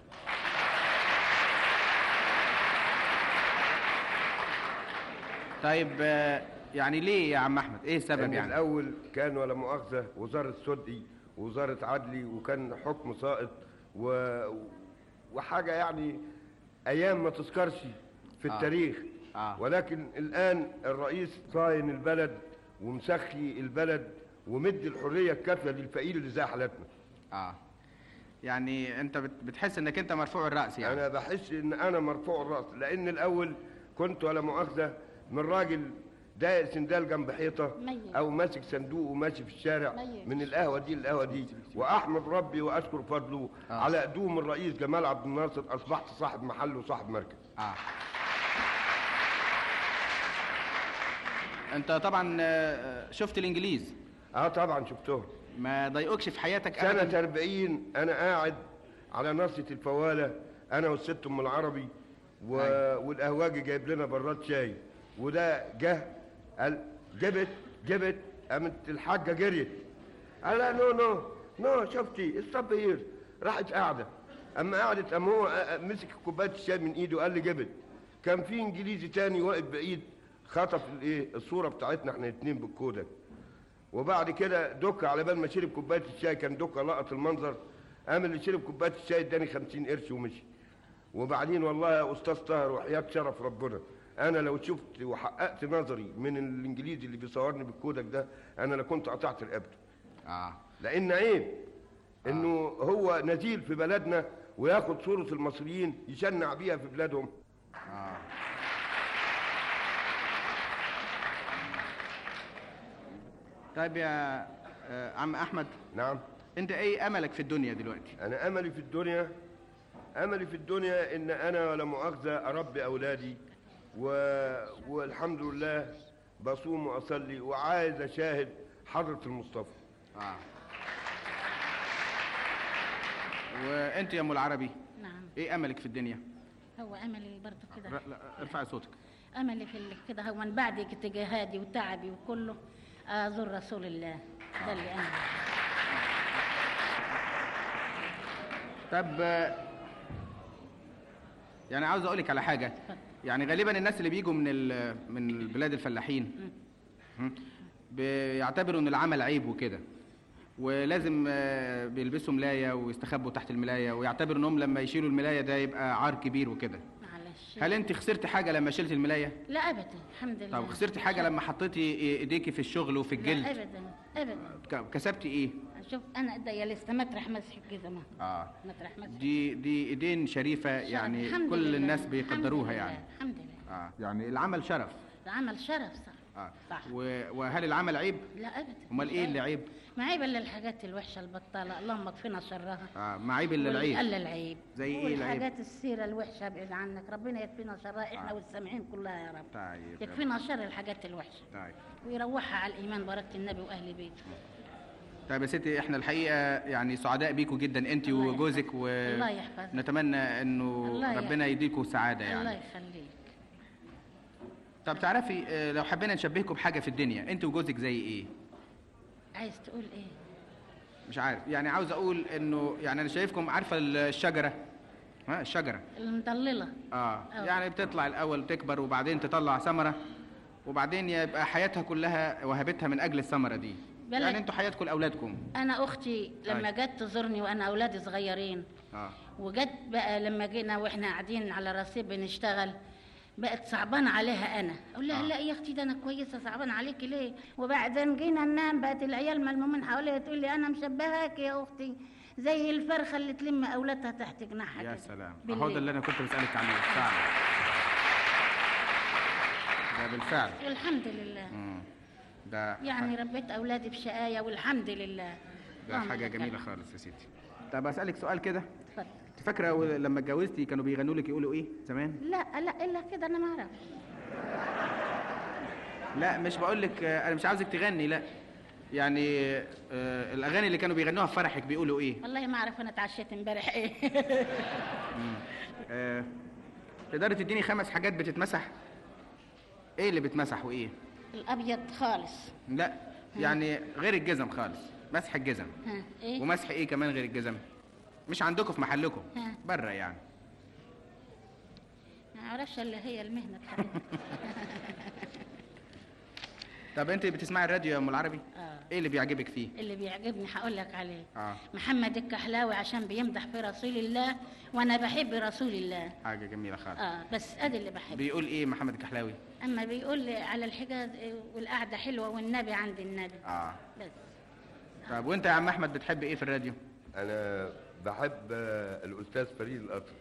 Speaker 9: طيب آه، يعني ليه يا عم احمد ايه السبب
Speaker 10: لأن
Speaker 9: يعني
Speaker 10: الاول كان ولا مؤاخذه وزاره صدقي ووزاره عدلي وكان حكم ساقط و... وحاجه يعني ايام ما تذكرش في
Speaker 9: آه.
Speaker 10: التاريخ
Speaker 9: آه.
Speaker 10: ولكن الان الرئيس صاين البلد ومسخي البلد ومدي الحريه الكافيه للفقير اللي زي حالتنا
Speaker 9: اه يعني انت بت- بتحس انك انت مرفوع الراس يعني
Speaker 10: انا بحس ان انا مرفوع الراس لان الاول كنت ولا مؤاخذه من راجل دايق سندال جنب حيطه
Speaker 4: ميت.
Speaker 10: او ماسك صندوق وماشي في الشارع
Speaker 4: ميت.
Speaker 10: من القهوه دي للقهوه دي واحمد ربي واشكر فضله على قدوم الرئيس جمال عبد الناصر اصبحت صاحب محل وصاحب مركز
Speaker 9: اه انت طبعا آه، شفت الانجليز
Speaker 10: اه طبعا شفتهم
Speaker 9: ما ضايقوكش في حياتك
Speaker 10: سنة
Speaker 9: ابدا
Speaker 10: 40 أنا قاعد على ناصية الفوالة أنا والست أم العربي و... والقهواجي جايب لنا براد شاي وده جه قال جبت جبت قامت الحاجة جريت قال لا نو نو نو شفتي استوب هير راحت قاعدة أما قعدت قام هو أ- أ- مسك كوباية الشاي من إيده وقال لي جبت كان في إنجليزي تاني واقف بعيد خطف الإيه الصورة بتاعتنا إحنا الاتنين بالكودك وبعد كده دكة على بال ما شرب كوبايه الشاي كان دكة لقط المنظر قام اللي شرب كوبايه الشاي اداني 50 قرش ومشي وبعدين والله يا استاذ طاهر وحياه شرف ربنا انا لو شفت وحققت نظري من الانجليزي اللي بيصورني بالكودك ده انا لا كنت قطعت رقبته
Speaker 9: اه
Speaker 10: لان عيب انه هو نزيل في بلدنا وياخد صوره المصريين يشنع بيها في بلادهم
Speaker 9: اه طيب يا آه، عم احمد
Speaker 10: نعم
Speaker 9: انت ايه املك في الدنيا دلوقتي
Speaker 10: انا املي في الدنيا املي في الدنيا ان انا ولا مؤاخذه اربي اولادي و... والحمد لله بصوم واصلي وعايز اشاهد حضره المصطفى
Speaker 9: اه وانت يا ام العربي
Speaker 4: نعم
Speaker 9: ايه املك في الدنيا
Speaker 4: هو املي برضه كده
Speaker 9: لا لا ارفعي صوتك
Speaker 4: املي في ال- كده هو من بعد اجتهادي وتعبي وكله ازور رسول الله ده اللي انا
Speaker 9: طب آه، يعني عاوز اقول لك على حاجه يعني غالبا الناس اللي بيجوا من ال- من البلاد الفلاحين هم، بيعتبروا ان العمل عيب وكده ولازم آه، بيلبسوا ملايه ويستخبوا تحت الملايه ويعتبروا انهم لما يشيلوا الملايه ده يبقى عار كبير وكده
Speaker 4: معلش
Speaker 9: هل انت خسرتي حاجه لما شلت الملايه
Speaker 4: لا ابدا الحمد لله
Speaker 9: طب خسرتي حاجه لما حطيتي ايديكي في الشغل وفي
Speaker 4: لا
Speaker 9: الجلد
Speaker 4: ابدا ابدا
Speaker 9: ك- كسبتي ايه
Speaker 4: شوف انا ايديا لسه مطرح مسح الجزمه
Speaker 9: اه
Speaker 4: مطرح مسح
Speaker 9: دي دي ايدين شريفه يعني
Speaker 4: الحمد
Speaker 9: كل
Speaker 4: لله.
Speaker 9: الناس
Speaker 4: الحمد
Speaker 9: بيقدروها
Speaker 4: لله.
Speaker 9: يعني
Speaker 4: الحمد لله
Speaker 9: اه يعني العمل شرف
Speaker 4: العمل شرف صح
Speaker 9: اه
Speaker 4: صح.
Speaker 9: و- وهل العمل عيب
Speaker 4: لا ابدا
Speaker 9: امال ايه اللي عيب
Speaker 4: ما عيب الا الحاجات الوحشه البطاله اللهم اكفنا شرها
Speaker 9: اه ما عيب الا العيب
Speaker 4: الا العيب
Speaker 9: زي ايه العيب
Speaker 4: والحاجات السيره الوحشه ابعد عنك ربنا يكفينا شرها احنا والسامعين كلها يا رب
Speaker 9: طيب
Speaker 4: يكفينا شر الحاجات الوحشه
Speaker 9: طيب
Speaker 4: ويروحها على الايمان بركه النبي واهل بيته
Speaker 9: طيب يا ستي احنا الحقيقه يعني سعداء بيكوا جدا انت
Speaker 4: الله
Speaker 9: وجوزك
Speaker 4: الله يحفظك.
Speaker 9: ونتمنى انه
Speaker 4: الله
Speaker 9: ربنا يديكوا سعاده
Speaker 4: الله
Speaker 9: يعني
Speaker 4: يخليك
Speaker 9: طب تعرفي آه، لو حبينا نشبهكم بحاجه في الدنيا انت وجوزك زي ايه
Speaker 4: عايز تقول ايه
Speaker 9: مش عارف يعني عاوز اقول انه يعني انا شايفكم عارفه الشجره ها الشجره
Speaker 4: المضلله
Speaker 9: اه
Speaker 4: أوه.
Speaker 9: يعني بتطلع الاول تكبر وبعدين تطلع ثمره وبعدين يبقى حياتها كلها وهبتها من اجل الثمره دي
Speaker 4: بلد.
Speaker 9: يعني انتوا حياتكم لاولادكم
Speaker 4: انا اختي لما
Speaker 9: أي.
Speaker 4: جت تزورني وانا اولادي صغيرين
Speaker 9: اه
Speaker 4: وجت بقى لما جينا واحنا قاعدين على رصيف بنشتغل بقت صعبانه عليها انا اقول لها
Speaker 9: آه.
Speaker 4: لا يا اختي ده انا كويسه صعبان عليكي ليه وبعدين جينا ننام بقت العيال ملمومين حواليها تقول لي انا مشبهاك يا اختي زي الفرخه اللي تلم اولادها تحت جناحها
Speaker 9: يا
Speaker 4: كده
Speaker 9: سلام اهو
Speaker 4: بالليل.
Speaker 9: ده اللي انا كنت بسالك عليه فعلا ده بالفعل
Speaker 4: والحمد لله
Speaker 9: مم. ده
Speaker 4: يعني ربيت اولادي بشقايه والحمد لله
Speaker 9: ده
Speaker 4: اللهم
Speaker 9: حاجه
Speaker 4: لك
Speaker 9: جميله
Speaker 4: الحمد.
Speaker 9: خالص يا ستي طب اسالك سؤال كده
Speaker 4: اتفضل
Speaker 9: انت فاكره و- لما اتجوزتي كانوا بيغنوا لك يقولوا ايه زمان
Speaker 4: لا لا الا كده انا ما اعرف
Speaker 9: لا مش بقول لك آه، انا مش عاوزك تغني لا يعني آه الاغاني اللي كانوا بيغنوها في فرحك بيقولوا ايه
Speaker 4: والله ما اعرف انا اتعشيت امبارح ايه
Speaker 9: آه تقدري تديني خمس حاجات بتتمسح ايه اللي بتمسح وايه
Speaker 4: الابيض خالص
Speaker 9: لا يعني غير الجزم خالص مسح الجزم
Speaker 4: ها ايه
Speaker 9: ومسح ايه كمان غير الجزم مش عندكم في محلكم
Speaker 4: ها.
Speaker 9: بره يعني
Speaker 4: ما اعرفش الا هي المهنه بتاعتنا
Speaker 9: طب انت بتسمعي الراديو يا ام العربي
Speaker 4: آه.
Speaker 9: ايه اللي بيعجبك فيه
Speaker 4: اللي بيعجبني هقول لك عليه
Speaker 9: اه
Speaker 4: محمد الكحلاوي عشان بيمدح في رسول الله وانا بحب رسول الله
Speaker 9: حاجه جميله خالص
Speaker 4: اه بس ادي اللي بحبه
Speaker 9: بيقول ايه محمد الكحلاوي
Speaker 4: اما بيقول لي على الحجاز إيه، والقعده حلوه والنبي عند النبي
Speaker 9: اه
Speaker 4: بس
Speaker 9: طب وانت يا عم احمد بتحب ايه في الراديو
Speaker 10: انا بحب آه، الاستاذ فريد الأطرش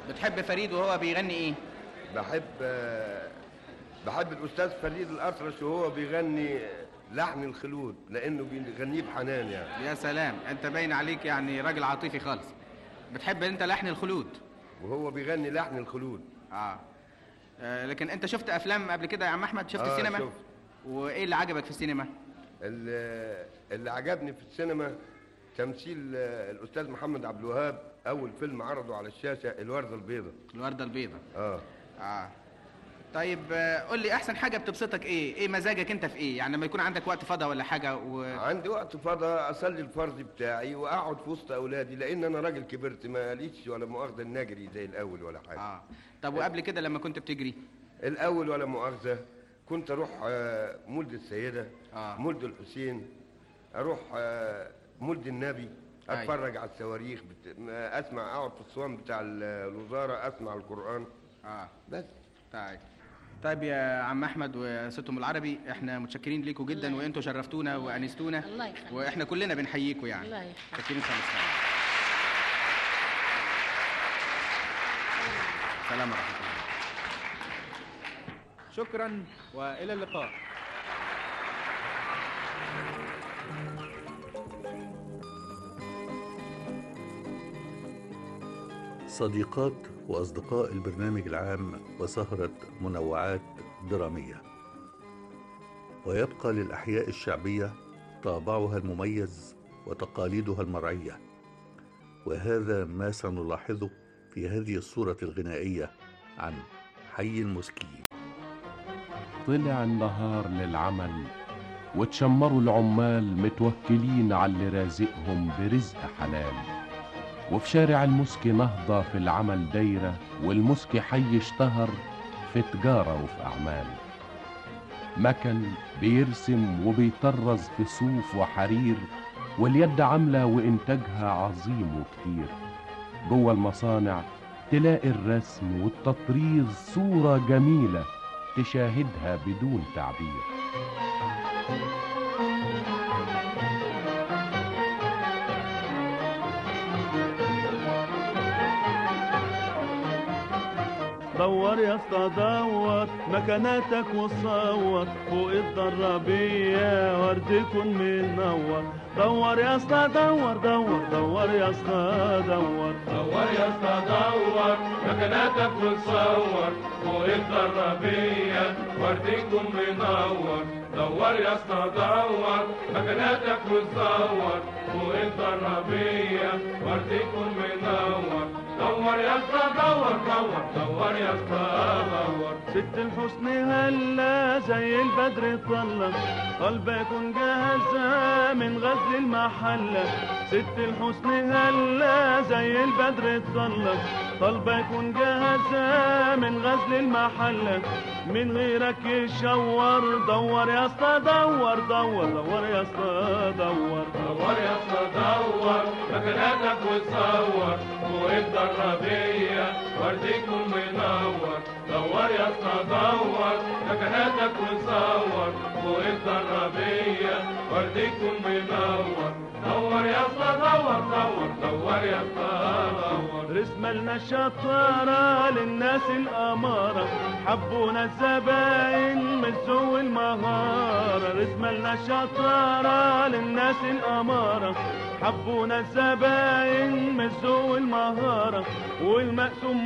Speaker 9: بتحب فريد وهو بيغني ايه
Speaker 10: بحب آه، بحب الاستاذ فريد الاطرش وهو بيغني لحن الخلود لانه بيغنيه بحنان يعني
Speaker 9: يا سلام انت باين عليك يعني راجل عاطفي خالص بتحب انت لحن الخلود
Speaker 10: وهو بيغني لحن الخلود
Speaker 9: اه, آه لكن انت شفت افلام قبل كده يا عم احمد شفت
Speaker 10: آه،
Speaker 9: السينما
Speaker 10: شفت.
Speaker 9: وايه اللي عجبك في السينما
Speaker 10: اللي, اللي عجبني في السينما تمثيل آه، الاستاذ محمد عبد الوهاب اول فيلم عرضه على الشاشه الورده البيضاء
Speaker 9: الورده البيضاء
Speaker 10: اه
Speaker 9: اه طيب آه، قول لي احسن حاجه بتبسطك ايه ايه مزاجك انت في ايه يعني لما يكون عندك وقت فضا ولا حاجه و...
Speaker 10: عندي وقت فضا اصلي الفرض بتاعي واقعد في وسط اولادي لان انا راجل كبرت ماليش ولا مؤاخذه إن اجري زي الاول ولا حاجه
Speaker 9: اه طب وقبل كده لما كنت بتجري
Speaker 10: الاول ولا مؤاخذه كنت اروح آه، مولد السيده
Speaker 9: آه.
Speaker 10: مولد الحسين اروح آه، مولد النبي
Speaker 9: أيوة.
Speaker 10: اتفرج على الصواريخ بت... ما اسمع اقعد في الصوان بتاع ال- الوزاره اسمع القران
Speaker 9: اه
Speaker 10: بس
Speaker 9: طيب طيب يا عم احمد وستهم العربي احنا متشكرين ليكم جدا وانتوا شرفتونا وانستونا
Speaker 4: الله يخليك.
Speaker 9: واحنا كلنا بنحييكم يعني
Speaker 4: الله يخليك.
Speaker 9: متشكرين خالص سلام ورحمه الله
Speaker 5: شكرا والى اللقاء
Speaker 3: صديقات وأصدقاء البرنامج العام وسهرة منوعات درامية ويبقى للأحياء الشعبية طابعها المميز وتقاليدها المرعية وهذا ما سنلاحظه في هذه الصورة الغنائية عن حي المسكي
Speaker 11: طلع النهار للعمل وتشمروا العمال متوكلين على اللي رازقهم برزق حلال وفي شارع المسكي نهضة في العمل دايرة والمسكي حي اشتهر في تجارة وفي أعمال مكن بيرسم وبيطرز في صوف وحرير واليد عاملة وإنتاجها عظيم وكتير جوه المصانع تلاقي الرسم والتطريز صورة جميلة تشاهدها بدون تعبير
Speaker 12: دور يا اسطى دور مكاناتك وصور فوق الضرابية ورد يكون منور دور يا اسطى دور دور دور يا اسطى دور
Speaker 13: دور يا اسطى دور مكاناتك وتصور فوق الضرابية ورديكم منور دور يا اسطى دور مكاناتك وتصور فوق الضرابية ورديكم منور دور يا اسطى دور دور دور يا اسطى دور
Speaker 12: ست الحسن هلا زي البدر طلع قلبك يكون جاهزة من غزل المحلة ست الحسن هلا زي البدر طلع طلبة يكون جاهزة من غزل المحلة من غيرك يشور دور يا اسطى دور دور دور يا اسطى دور
Speaker 13: دور يا اسطى دور مكاناتك وتصور فوق الضرابية ورديكم منور دور يا اسطى دور مكاناتك وتصور فوق الضرابية ورديكم منور دور يا اسطى دور دور دور يا اسطى دور
Speaker 12: رسم لنا الشطارة للناس الأمارة حبونا الزباين من سوء المهارة رسم لنا الشطارة للناس الأمارة حبونا الزباين من سوء المهارة والمقسوم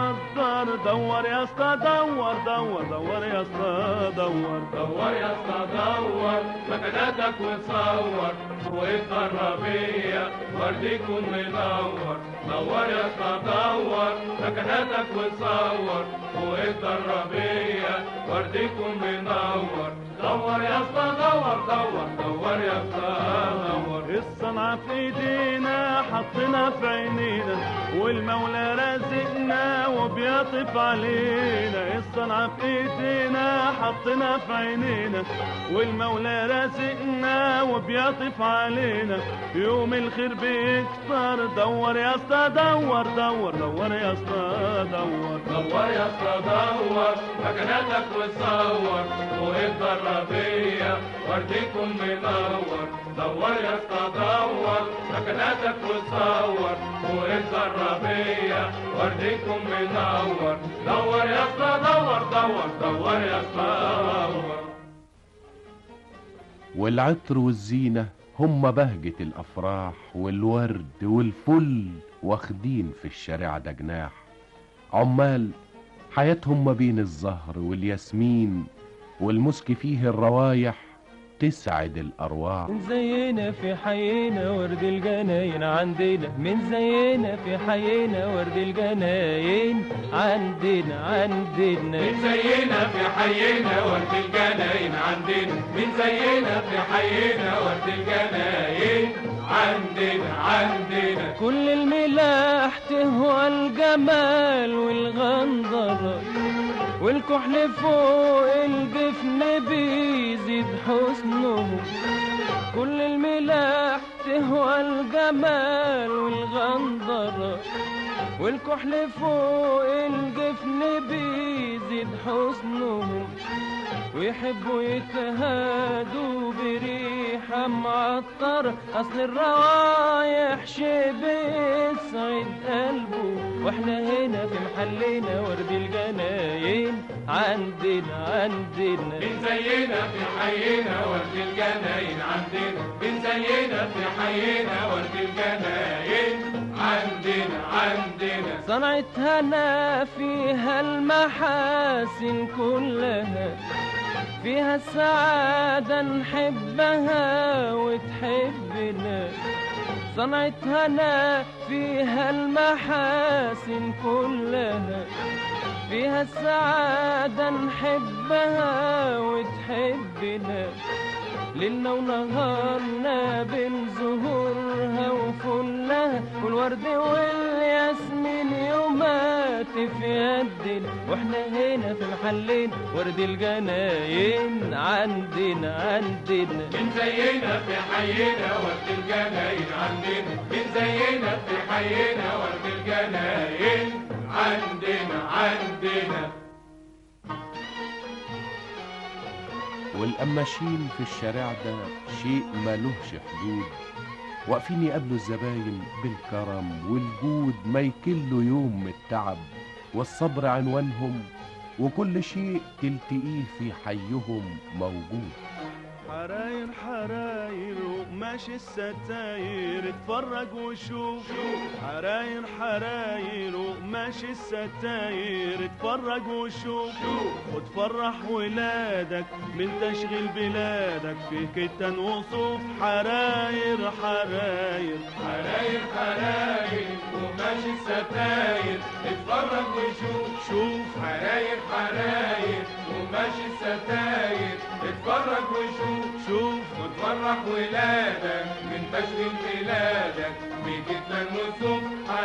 Speaker 12: مقدر دور يا اسطى دور دور دور يا اسطى دور
Speaker 13: دور يا اسطى دور مكاناتك وتصور فوق الضرابية ورديكم منور دور يا اسطى دور مكاناتك وتصور فوق الضرابية ورديكم منور دور يا اسطى دور دور دور يا اسطى دور
Speaker 12: الصنعة في ايدينا حطنا في عينينا والمولى رازقنا وبيطف علينا الصنعة في ايدينا حطنا في عينينا والمولى رازقنا وبيطف علينا يوم الخير بيكتر دور يا اسطى دور دور دور يا اسطى دور
Speaker 13: دور يا اسطى دور مكاناتك وتصور فوق الضرابية ورديكم منور دور يا اسطى دور مكاناتك وتصور فوق الضرابية وردكم منور دور يا اسطى دور دور دور يا اسطى دور
Speaker 11: والعطر والزينة هم بهجة الأفراح والورد والفل واخدين في الشارع ده جناح عمال حياتهم ما بين الزهر والياسمين والمسك فيه الروايح تسعد الأرواح
Speaker 14: من زينا في حينا ورد الجناين عندنا من زينا في حينا ورد الجناين عندنا عندنا
Speaker 13: من زينا في حينا ورد الجناين عندنا من زينا في حينا ورد الجناين عندنا عندنا
Speaker 14: كل الملاح تهوى الجمال والغندرة والكحل فوق الجفن بيزيد حسنه كل الملاح تهوى الجمال والغندرة والكحل فوق الجفن بيزيد حسنه ويحبوا يتهادوا بريحة معطرة أصل الروايح شي بيسعد قلبه واحنا هنا في محلنا ورد الجناين عندنا عندنا
Speaker 13: من زينا في حينا ورد الجناين عندنا من زينا في حينا ورد الجناين عندنا عندنا
Speaker 14: صنعت هنا فيها المحاسن كلها فيها السعادة نحبها وتحبنا صنعت هنا فيها المحاسن كلها فيها السعادة نحبها وتحبنا ليلنا ونهارنا بين زهورها وفلها والورد والياسمين يومات في يدنا واحنا هنا في محلين ورد الجناين عندنا عندنا
Speaker 13: من زينا في حينا ورد الجناين عندنا من زينا في حينا ورد الجناين عندنا عندنا
Speaker 11: والقماشين في الشارع ده شيء ملوش حدود واقفين يقابلوا الزباين بالكرم والجود ما يكلوا يوم من التعب والصبر عنوانهم وكل شيء تلتقيه في حيهم موجود
Speaker 12: حراير حراير وقماش الستاير اتفرج وشوف حراير حراير وقماش الستاير اتفرج وشوف وتفرح ولادك من تشغيل بلادك فيه كتان وصوف حراير حراير
Speaker 13: حراير حراير وماشي الستاير اتفرج وشوف
Speaker 12: شوف
Speaker 13: حراير حراير وماشي الستاير اتفرج وشوف
Speaker 12: شوف
Speaker 13: وتفرح ولادك من تشغيل بلادك بجدا وصوف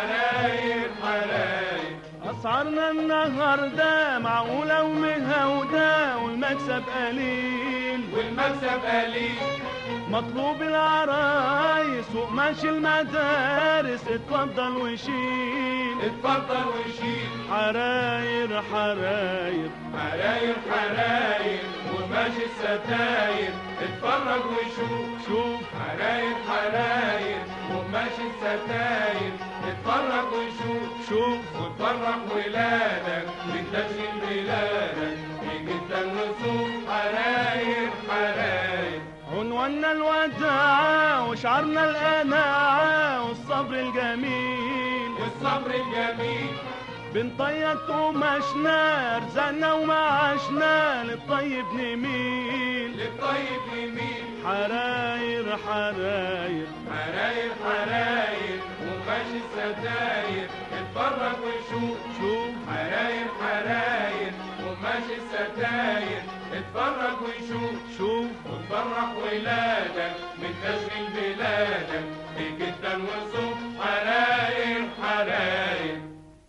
Speaker 13: حراير حراير
Speaker 12: أسعارنا النهاردة معقولة ومهودة والمكسب قليل
Speaker 13: والمكسب قليل
Speaker 12: مطلوب العرايس وقماش المدارس اتفضل وشيل
Speaker 13: اتفضل وشيل
Speaker 12: حراير حراير
Speaker 13: حراير حراير وماشي الستاير اتفرج وشوف
Speaker 12: شوف
Speaker 13: حراير حراير وماشي الستاير اتفرج وشوف
Speaker 12: شوف
Speaker 13: وتفرح ولادك من تشغيل بلادك بجدا وصوف حراير حراير
Speaker 12: عنواننا الوداعة وشعارنا القناعة والصبر الجميل
Speaker 13: والصبر الجميل
Speaker 12: بنطيب قماشنا ارزقنا ومعاشنا للطيب نميل
Speaker 13: للطيب يميل
Speaker 12: حراير حراير
Speaker 13: حراير حراير وماشي الستاير اتفرج وشوف
Speaker 12: شوف
Speaker 13: حراير حراير وماشي الستاير اتفرج وشوف
Speaker 12: شوف
Speaker 13: وتفرح ولادك من تشغيل بلادك بجدا وصوف حراير حراير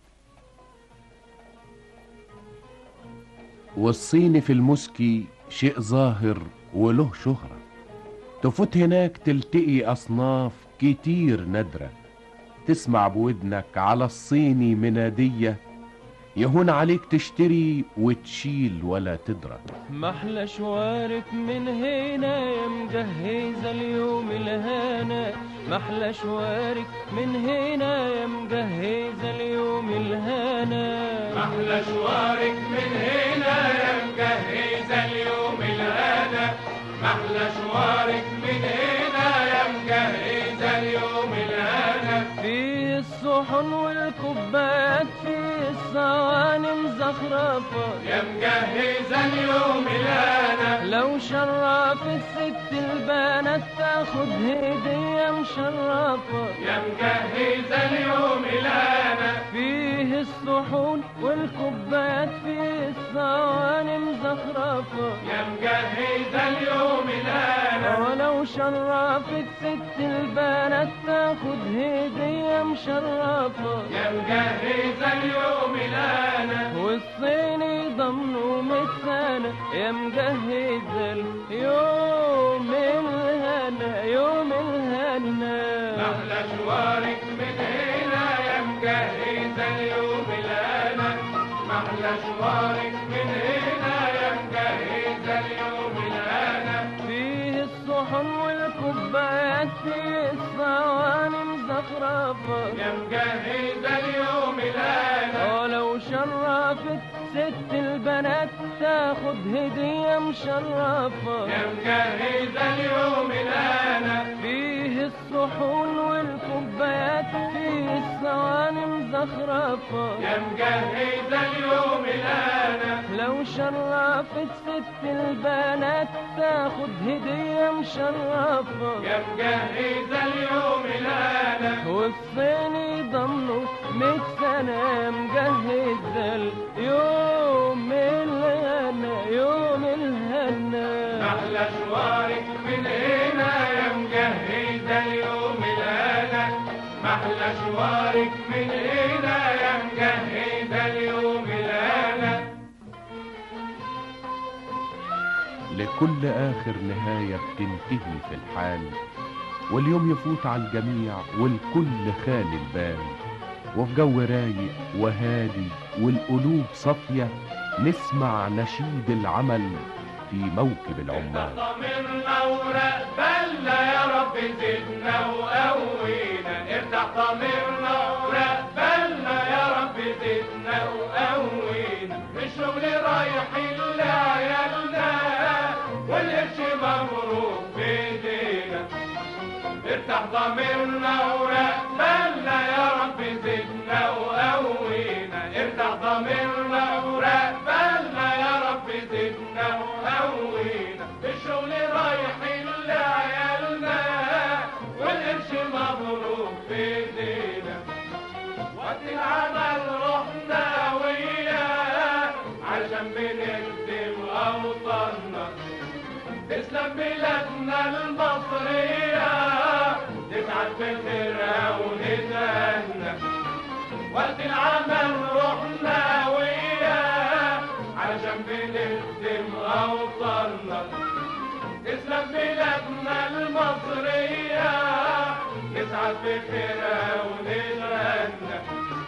Speaker 11: والصيني في المسكي شيء ظاهر وله شهرة تفوت هناك تلتقي أصناف كتير نادرة تسمع بودنك على الصيني منادية يهون عليك تشتري وتشيل ولا تدرى
Speaker 14: محلى شوارك من هنا يا مجهزة اليوم الهنا محلى شوارك من هنا يا مجهزة اليوم الهنا
Speaker 13: محلى شوارك من هنا يا مجهزة اليوم الهنا محلى شوارك من هنا يا مجهزة اليوم الهنا
Speaker 14: في الصحن والكوبايات في الصواني مزخرفة
Speaker 13: يا مجهزة اليوم الهنا
Speaker 14: لو شرف الست البنات تاخد هدية مشرفة
Speaker 13: يا مجهزة اليوم الهنا
Speaker 14: فيه الصحون والكوبايات فيه الصواني مزخرفة
Speaker 13: يا مجهزة اليوم الهنا
Speaker 14: ولو شرفت ست البنات تاخد هدية مشرفة
Speaker 13: يا مجهزة اليوم الهنا
Speaker 14: والصيني ضمنه مية سنة يا مجهز اليوم الهنا يوم الهنا
Speaker 13: محلى شوارك من هنا يا مجهزة اليوم الهنا محلى شوارك من هنا يا مجهزة اليوم الهنا
Speaker 14: فيه الصحن والكوبايات فيه الصواني مزخرفة
Speaker 13: يا مجهزة اليوم الهنا
Speaker 14: ولو شرفت ست البنات تاخد هدية مشرفة
Speaker 13: يا مجهزة اليوم الهنا
Speaker 14: فيه الصحون والكوبايات فيه الصواني مزخرفة
Speaker 13: يا مجهزة اليوم الهنا
Speaker 14: لو شرفت ست البنات تاخد هدية مشرفة
Speaker 13: يا مجهزة اليوم الهنا
Speaker 14: والصيني ضمنه مية سنة مجهز اليوم الهنا يوم الهنا
Speaker 13: محلى شوارك من هنا يا مجهزة اليوم الهنا محلى شوارك من هنا يا مجهزة اليوم الهنا
Speaker 11: لكل آخر نهاية بتنتهي في الحال واليوم يفوت على الجميع والكل خالي البال وفي جو رايق وهادي والقلوب صافية نسمع نشيد العمل في موكب العمال
Speaker 13: ضميرنا ورقبلنا يا رب زدنا وقوينا افتح ضميرنا ورقبلنا يا رب زدنا وقوينا الشغل رايح لعيالنا والقرش مبروك بايدينا افتح ضميرنا ورقبلنا يا رب زدنا وقوينا افتح ضميرنا ورقبلنا يا رب زدنا وقوينا الشغل رايح لعيالنا والقرش مبروك بايدينا وقت العمل رحنا وياه عشان بنخدم اوطاننا تسلم بلادنا المصرية نسعد بخيرها ونتهنى وقت العمل رحنا وياه علشان بنخدم أوطاننا تسلم بلادنا المصرية نسعد بخيرها ونتهنى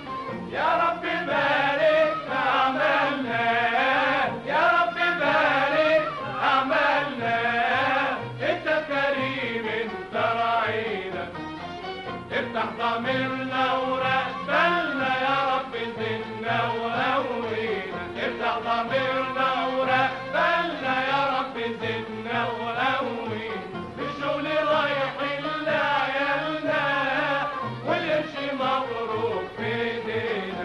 Speaker 13: يا رب بارك في أعمالنا يا رب بارك في أعمالنا أنت كريم أنت راعينا افتح ضميرنا ورقبلنا يا رب زدنا وقوينا افتح ضميرنا ورقبلنا يا رب زدنا وقوينا الشغل رايح لعيالنا والقرش مبروك في ايدينا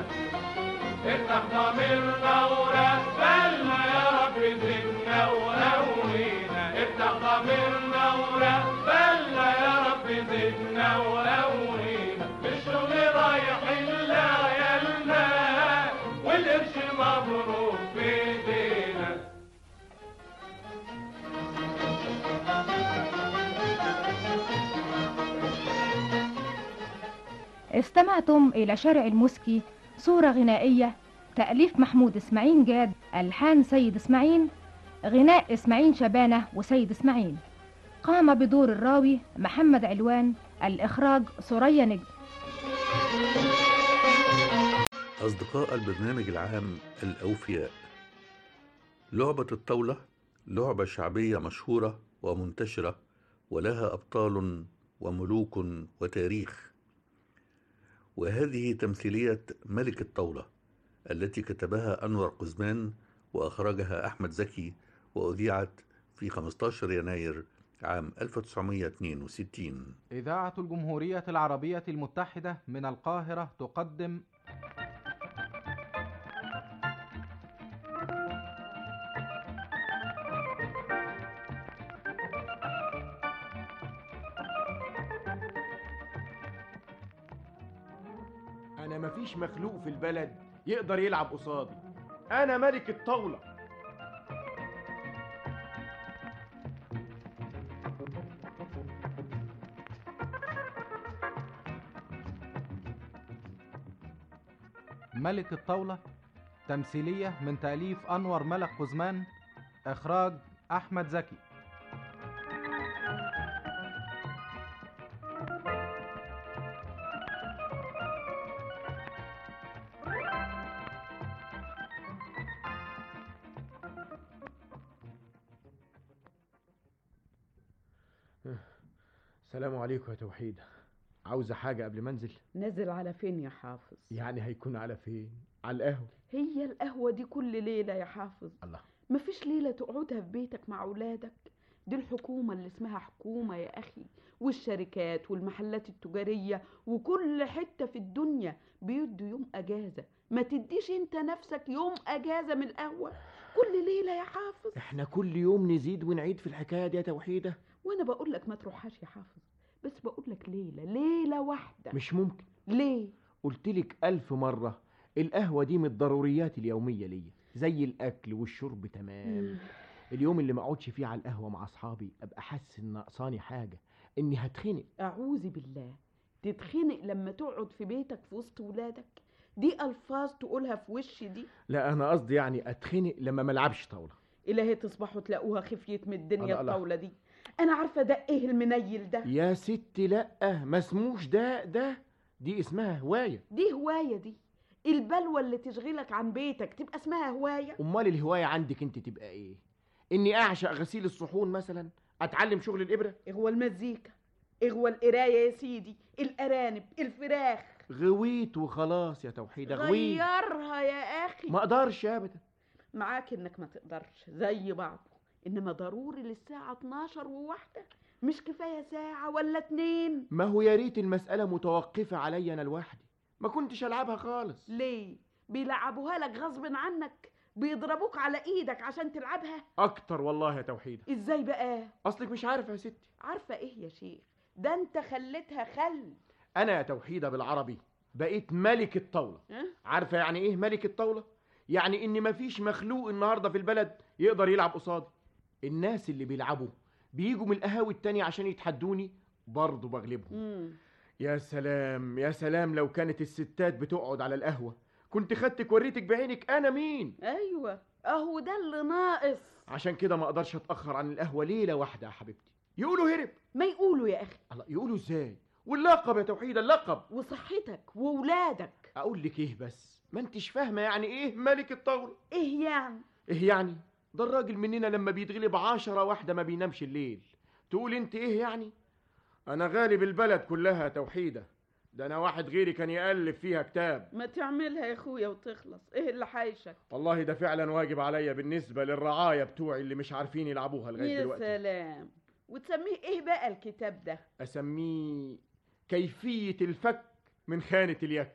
Speaker 13: افتح ضميرنا ورقبلنا يا رب زدنا وقوينا افتح ضميرنا ورقبلنا يا رب زدنا وقوينا الشغل رايح لعيالنا والقرش مبروك في ايدينا
Speaker 15: استمعتم إلى شارع المسكي صورة غنائية تأليف محمود إسماعيل جاد ألحان سيد إسماعيل غناء إسماعيل شبانة وسيد إسماعيل قام بدور الراوي محمد علوان الإخراج سوريا نجم
Speaker 3: أصدقاء البرنامج العام الأوفياء لعبة الطاولة لعبة شعبية مشهورة ومنتشرة ولها أبطال وملوك وتاريخ وهذه تمثيلية ملك الطاولة التي كتبها أنور قزمان وأخرجها أحمد زكي وأذيعت في 15 يناير عام 1962
Speaker 5: إذاعة الجمهورية العربية المتحدة من القاهرة تقدم
Speaker 7: انا مفيش مخلوق في البلد يقدر يلعب قصادي انا ملك الطاوله
Speaker 5: ملك الطاولة تمثيلية من تأليف أنور ملك قزمان إخراج أحمد زكي
Speaker 7: السلام عليكم يا توحيد عاوزة حاجة قبل ما انزل
Speaker 8: نازل على فين يا حافظ
Speaker 7: يعني هيكون على فين على القهوة
Speaker 8: هي القهوة دي كل ليلة يا حافظ
Speaker 7: الله
Speaker 8: مفيش ليلة تقعدها في بيتك مع أولادك دي الحكومة اللي اسمها حكومة يا أخي والشركات والمحلات التجارية وكل حتة في الدنيا بيدوا يوم أجازة ما تديش انت نفسك يوم أجازة من القهوة كل ليلة يا حافظ
Speaker 7: احنا كل يوم نزيد ونعيد في الحكاية دي يا توحيدة
Speaker 8: وأنا بقول لك ما تروحهاش يا حافظ بس بقول لك ليلة ليلة واحدة
Speaker 7: مش ممكن
Speaker 8: ليه
Speaker 7: قلتلك ألف مرة القهوة دي من الضروريات اليومية ليا زي الأكل والشرب تمام
Speaker 8: مم.
Speaker 7: اليوم اللي ما اقعدش فيه على القهوة مع أصحابي أبقى حاسس إن ناقصاني حاجة إني هتخنق
Speaker 8: أعوذ بالله تتخنق لما تقعد في بيتك في وسط ولادك دي ألفاظ تقولها في وش دي
Speaker 7: لا أنا قصدي يعني أتخنق لما ملعبش طاولة
Speaker 8: إلهي تصبحوا تلاقوها خفيت من الدنيا
Speaker 7: الله الله.
Speaker 8: الطاولة دي أنا عارفة ده إيه المنيل ده
Speaker 7: يا ستي لأ ما اسموش ده ده دي اسمها هواية
Speaker 8: دي هواية دي البلوى اللي تشغلك عن بيتك تبقى اسمها هواية
Speaker 7: أمال الهواية عندك أنت تبقى إيه إني أعشق غسيل الصحون مثلا أتعلم شغل الإبرة
Speaker 8: اغوى المزيكا اغوى القراية يا سيدي الأرانب الفراخ
Speaker 7: غويت وخلاص يا توحيدة غويت
Speaker 8: غيرها يا أخي
Speaker 7: ما أقدرش أبدا
Speaker 8: معاك إنك ما تقدرش زي بعضه إنما ضروري للساعة 12 وواحدة مش كفاية ساعة ولا اتنين
Speaker 7: ما هو يا ريت المسألة متوقفة عليا أنا لوحدي ما كنتش ألعبها خالص
Speaker 8: ليه بيلعبوها لك غصب عنك بيضربوك على ايدك عشان تلعبها
Speaker 7: أكتر والله يا توحيدة
Speaker 8: ازاي بقى
Speaker 7: أصلك مش عارفة يا ستي
Speaker 8: عارفه ايه يا شيخ ده انت خليتها خل
Speaker 7: أنا يا توحيدة بالعربي بقيت ملك الطاولة
Speaker 8: ها؟
Speaker 7: عارفة يعني إيه ملك الطاولة؟ يعني إن مفيش مخلوق النهاردة في البلد يقدر يلعب قصادي الناس اللي بيلعبوا بيجوا من القهاوي التانية عشان يتحدوني برضه بغلبهم
Speaker 8: مم.
Speaker 7: يا سلام يا سلام لو كانت الستات بتقعد على القهوة كنت خدتك وريتك بعينك أنا مين
Speaker 8: ايوه اهو ده اللي ناقص
Speaker 7: عشان كده ما أقدرش أتأخر عن القهوة ليلة واحدة يا حبيبتي يقولوا هرب
Speaker 8: ما يقولوا يا اخي
Speaker 7: الله يقولوا إزاي واللقب يا توحيد اللقب
Speaker 8: وصحتك وولادك
Speaker 7: أقول لك إيه بس ما أنتش فاهمة يعني إيه ملك الطاولة
Speaker 8: ايه يعني
Speaker 7: إيه يعني ده الراجل مننا لما بيتغلب عشرة واحدة ما بينامش الليل تقول انت ايه يعني انا غالب البلد كلها توحيدة ده انا واحد غيري كان يألف فيها كتاب
Speaker 8: ما تعملها يا اخويا وتخلص ايه اللي حايشك
Speaker 7: والله ده فعلا واجب عليا بالنسبة للرعاية بتوعي اللي مش عارفين يلعبوها لغاية
Speaker 8: يا
Speaker 7: دلوقتي
Speaker 8: سلام وتسميه ايه بقى الكتاب ده
Speaker 7: اسميه كيفية الفك من خانة اليك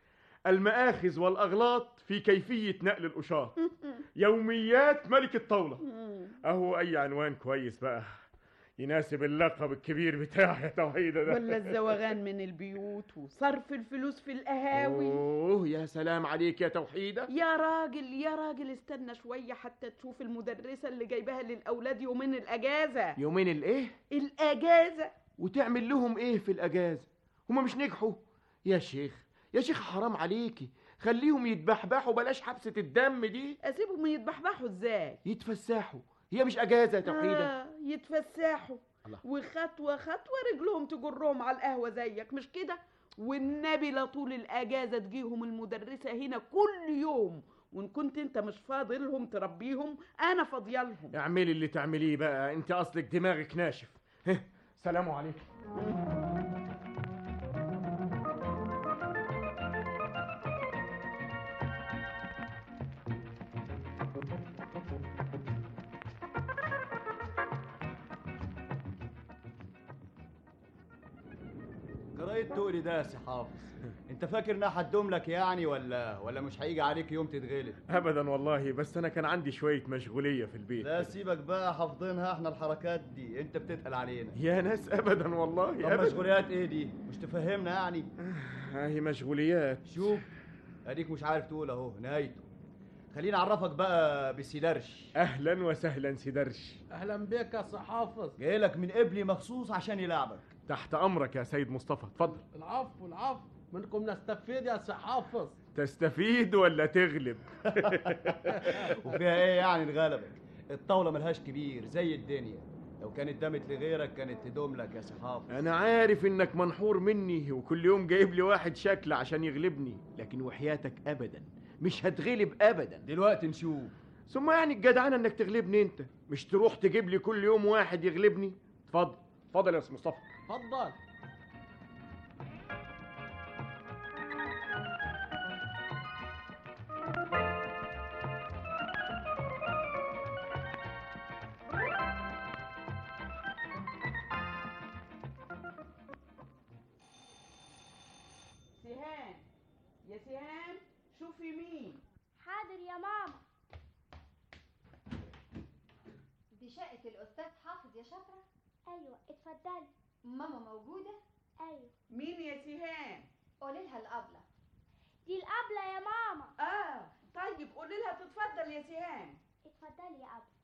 Speaker 7: المآخذ والأغلاط في كيفية نقل الأشاط يوميات ملك الطاولة أهو أي عنوان كويس بقى يناسب اللقب الكبير بتاعي يا توحيدة ده
Speaker 8: ولا الزوغان من البيوت وصرف الفلوس في القهاوي
Speaker 7: أوه يا سلام عليك يا توحيدة
Speaker 8: يا راجل يا راجل استنى شوية حتى تشوف المدرسة اللي جايباها للأولاد يومين الأجازة
Speaker 7: يومين الإيه؟
Speaker 8: الأجازة
Speaker 7: وتعمل لهم إيه في الأجازة؟ هما مش نجحوا؟ يا شيخ يا شيخ حرام عليكي خليهم يتبحبحوا بلاش حبسة الدم دي
Speaker 8: أسيبهم يتبحبحوا إزاي؟
Speaker 7: يتفسحوا هي مش أجازة يا توحيدة
Speaker 8: آه يتفسحوا
Speaker 7: الله.
Speaker 8: وخطوة خطوة رجلهم تجرهم على القهوة زيك مش كده؟ والنبي لا طول الاجازه تجيهم المدرسه هنا كل يوم وان كنت انت مش فاضي لهم تربيهم انا فاضيه لهم
Speaker 7: اعملي اللي تعمليه بقى انت اصلك دماغك ناشف هه، سلام عليكم
Speaker 6: جرايد تقولي ده يا سي حافظ انت فاكر انها هتدوم لك يعني ولا ولا مش هيجي عليك يوم تتغلب
Speaker 7: ابدا والله بس انا كان عندي شويه مشغوليه في البيت
Speaker 6: لا سيبك بقى حافظينها احنا الحركات دي انت بتتقل علينا
Speaker 7: يا ناس ابدا والله
Speaker 6: طب
Speaker 7: ابدا
Speaker 6: مشغوليات ايه دي مش تفهمنا يعني
Speaker 7: هي مشغوليات
Speaker 6: شوف اديك مش عارف تقول اهو نهايته خليني اعرفك بقى بسيدرش
Speaker 7: اهلا وسهلا سيدرش
Speaker 2: اهلا بك يا سي حافظ
Speaker 6: جاي لك من قبلي مخصوص عشان يلعبك
Speaker 7: تحت امرك يا سيد مصطفى اتفضل
Speaker 2: العفو العفو منكم نستفيد يا سي حافظ
Speaker 7: تستفيد ولا تغلب
Speaker 6: وفيها ايه يعني نغلبك الطاوله ملهاش كبير زي الدنيا لو كانت دامت لغيرك كانت تدوم لك يا سي حافظ
Speaker 7: انا عارف انك منحور مني وكل يوم جايب لي واحد شكل عشان يغلبني لكن وحياتك ابدا مش هتغلب ابدا
Speaker 6: دلوقتي نشوف
Speaker 7: ثم يعني الجدعنه انك تغلبني انت مش تروح تجيب لي كل يوم واحد يغلبني اتفضل اتفضل يا استاذ مصطفى
Speaker 2: اتفضل
Speaker 8: سهام يا سهام شوفي مين
Speaker 16: حاضر يا ماما دي شقة الأستاذ حافظ يا شاطرة؟ أيوة اتفضلي ماما موجودة؟ أيوة
Speaker 8: مين يا سهام
Speaker 16: قولي لها الأبلة دي الأبلة يا ماما
Speaker 8: اه طيب قولي لها تتفضل يا سهام
Speaker 16: اتفضلي يا أبلة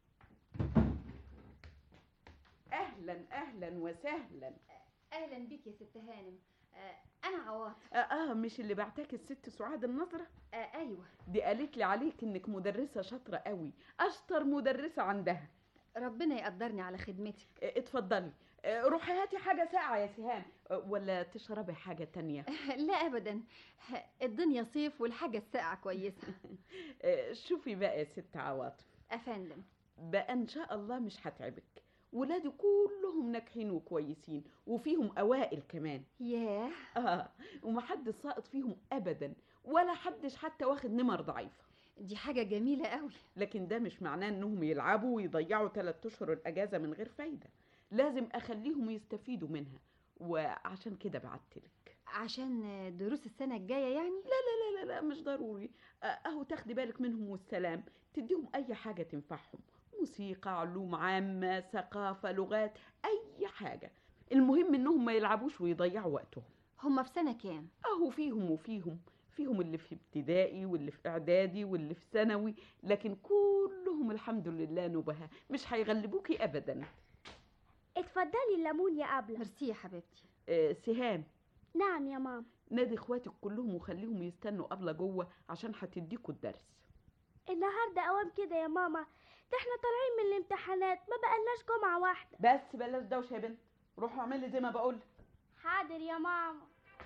Speaker 8: اهلا اهلا وسهلا
Speaker 16: أهلا بيك يا ست هانم آه أنا عواطف
Speaker 8: آه, اه مش اللي بعتك الست سعاد النظرة
Speaker 16: آه أيوة
Speaker 8: دي قالت لي عليك انك مدرسة شاطرة قوي اشطر مدرسة عندها
Speaker 16: ربنا يقدرني على خدمتك
Speaker 8: آه اتفضلي آه روحي هاتي حاجة ساقعة يا سهام آه ولا تشربي حاجة تانية
Speaker 16: لا أبدا الدنيا صيف والحاجة الساقعة كويسة
Speaker 8: آه شوفي بقى يا ست عواطف
Speaker 16: أفندم
Speaker 8: بقى ان شاء الله مش هتعبك ولادي كلهم ناجحين وكويسين وفيهم اوائل كمان
Speaker 16: ياه
Speaker 8: اه ومحدش ساقط فيهم ابدا ولا حدش حتى واخد نمر ضعيفه
Speaker 16: دي حاجة جميلة قوي
Speaker 8: لكن ده مش معناه انهم يلعبوا ويضيعوا ثلاث اشهر الاجازه من غير فايده لازم اخليهم يستفيدوا منها وعشان كده بعتلك
Speaker 16: عشان دروس السنة الجاية يعني
Speaker 8: لا لا لا لا, لا مش ضروري آه، اهو تاخدي بالك منهم والسلام تديهم اي حاجه تنفعهم موسيقى علوم عامه ثقافه لغات اي حاجه المهم انهم ما يلعبوش ويضيعوا وقتهم
Speaker 16: هما في سنة كام
Speaker 8: اهو فيهم وفيهم فيهم اللي في ابتدائي واللي في اعدادي واللي في ثانوي لكن كلهم الحمد لله نبهة مش هيغلبوكي ابدا
Speaker 16: اتفضلي الليمون يا أبلة ميرسي يا حبيبتي
Speaker 8: آه سهام
Speaker 16: نعم يا ماما
Speaker 8: نادي اخواتك كلهم وخليهم يستنوا ابله جوه عشان هتديكوا الدرس
Speaker 16: النهاردة أوام كده يا ماما ده احنا طالعين من الامتحانات ما بقالناش جمعة واحدة
Speaker 8: بس بلاش دوشه يا بنت روحوا اعملي زي ما بقول
Speaker 16: حاضر يا ماما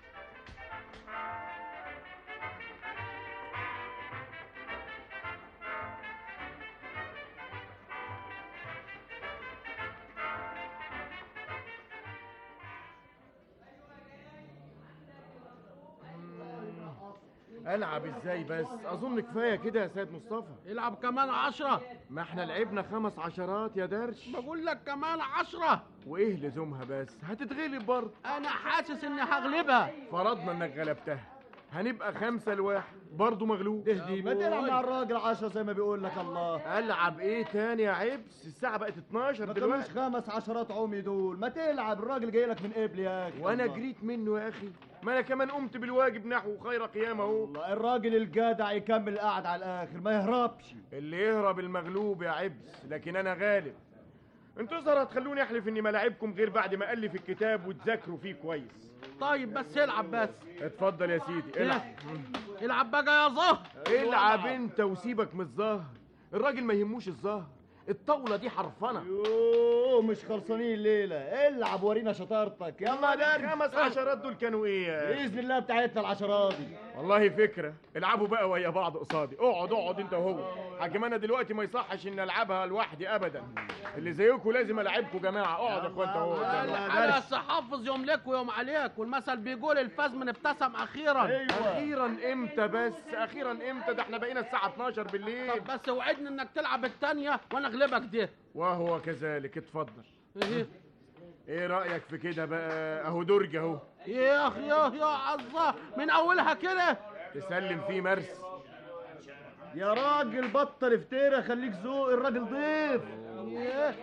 Speaker 7: العب ازاي بس اظن كفايه كده يا سيد مصطفى
Speaker 2: العب كمان عشرة
Speaker 7: ما احنا لعبنا خمس عشرات يا درش
Speaker 2: بقول لك كمان عشرة
Speaker 7: وايه لزومها بس هتتغلب برضه
Speaker 2: انا حاسس اني هغلبها
Speaker 7: فرضنا انك غلبتها هنبقى خمسة لواحد برضه مغلوب
Speaker 6: دي ما تلعب مع الراجل عشرة زي ما بيقول لك الله
Speaker 7: العب ايه تاني يا عبس الساعه بقت 12
Speaker 6: ما
Speaker 7: دلوقتي
Speaker 6: كانوش خمس عشرات عمي دول ما تلعب الراجل جاي لك من قبل يا اخي
Speaker 7: وانا
Speaker 6: الله.
Speaker 7: جريت منه يا اخي ما انا كمان قمت بالواجب نحو خير قيام اهو
Speaker 6: والله الراجل الجدع يكمل قاعد على الاخر ما يهربش
Speaker 7: اللي يهرب المغلوب يا عبس لكن انا غالب انتوا زهر هتخلوني احلف اني ما لاعبكم غير بعد ما الف الكتاب وتذاكروا فيه كويس
Speaker 2: طيب بس العب بس
Speaker 7: اتفضل يا سيدي العب
Speaker 2: العب بقى يا زهر
Speaker 7: العب انت وسيبك من الظهر الراجل ما يهموش الظهر الطاوله دي حرفنه
Speaker 6: يوه مش خلصانين الليله العب ورينا شطارتك يلا ده
Speaker 7: خمس عشرات دول كانوا ايه
Speaker 6: باذن الله بتاعتنا العشرات دي
Speaker 7: والله فكره العبوا بقى ويا بعض قصادي اقعد اقعد انت وهو حاجم انا دلوقتي ما يصحش ان العبها لوحدي ابدا اللي زيكم لازم العبكم جماعه اقعد يا اخوان انت وهو
Speaker 2: انا حافظ يوم لك ويوم عليك والمثل بيقول الفاز من ابتسم اخيرا
Speaker 7: اخيرا امتى بس اخيرا امتى ده احنا بقينا الساعه 12 بالليل
Speaker 2: طب بس وعدني انك تلعب التانية وانا اغلبك دي
Speaker 7: وهو كذلك اتفضل
Speaker 2: ايه
Speaker 7: ايه رايك في كده بقى اهو درج اهو
Speaker 2: يا اخي يا يا عزة من اولها كده
Speaker 7: تسلم فيه مرس
Speaker 6: يا راجل بطل افترا خليك ذوق الراجل ضيف
Speaker 2: ايه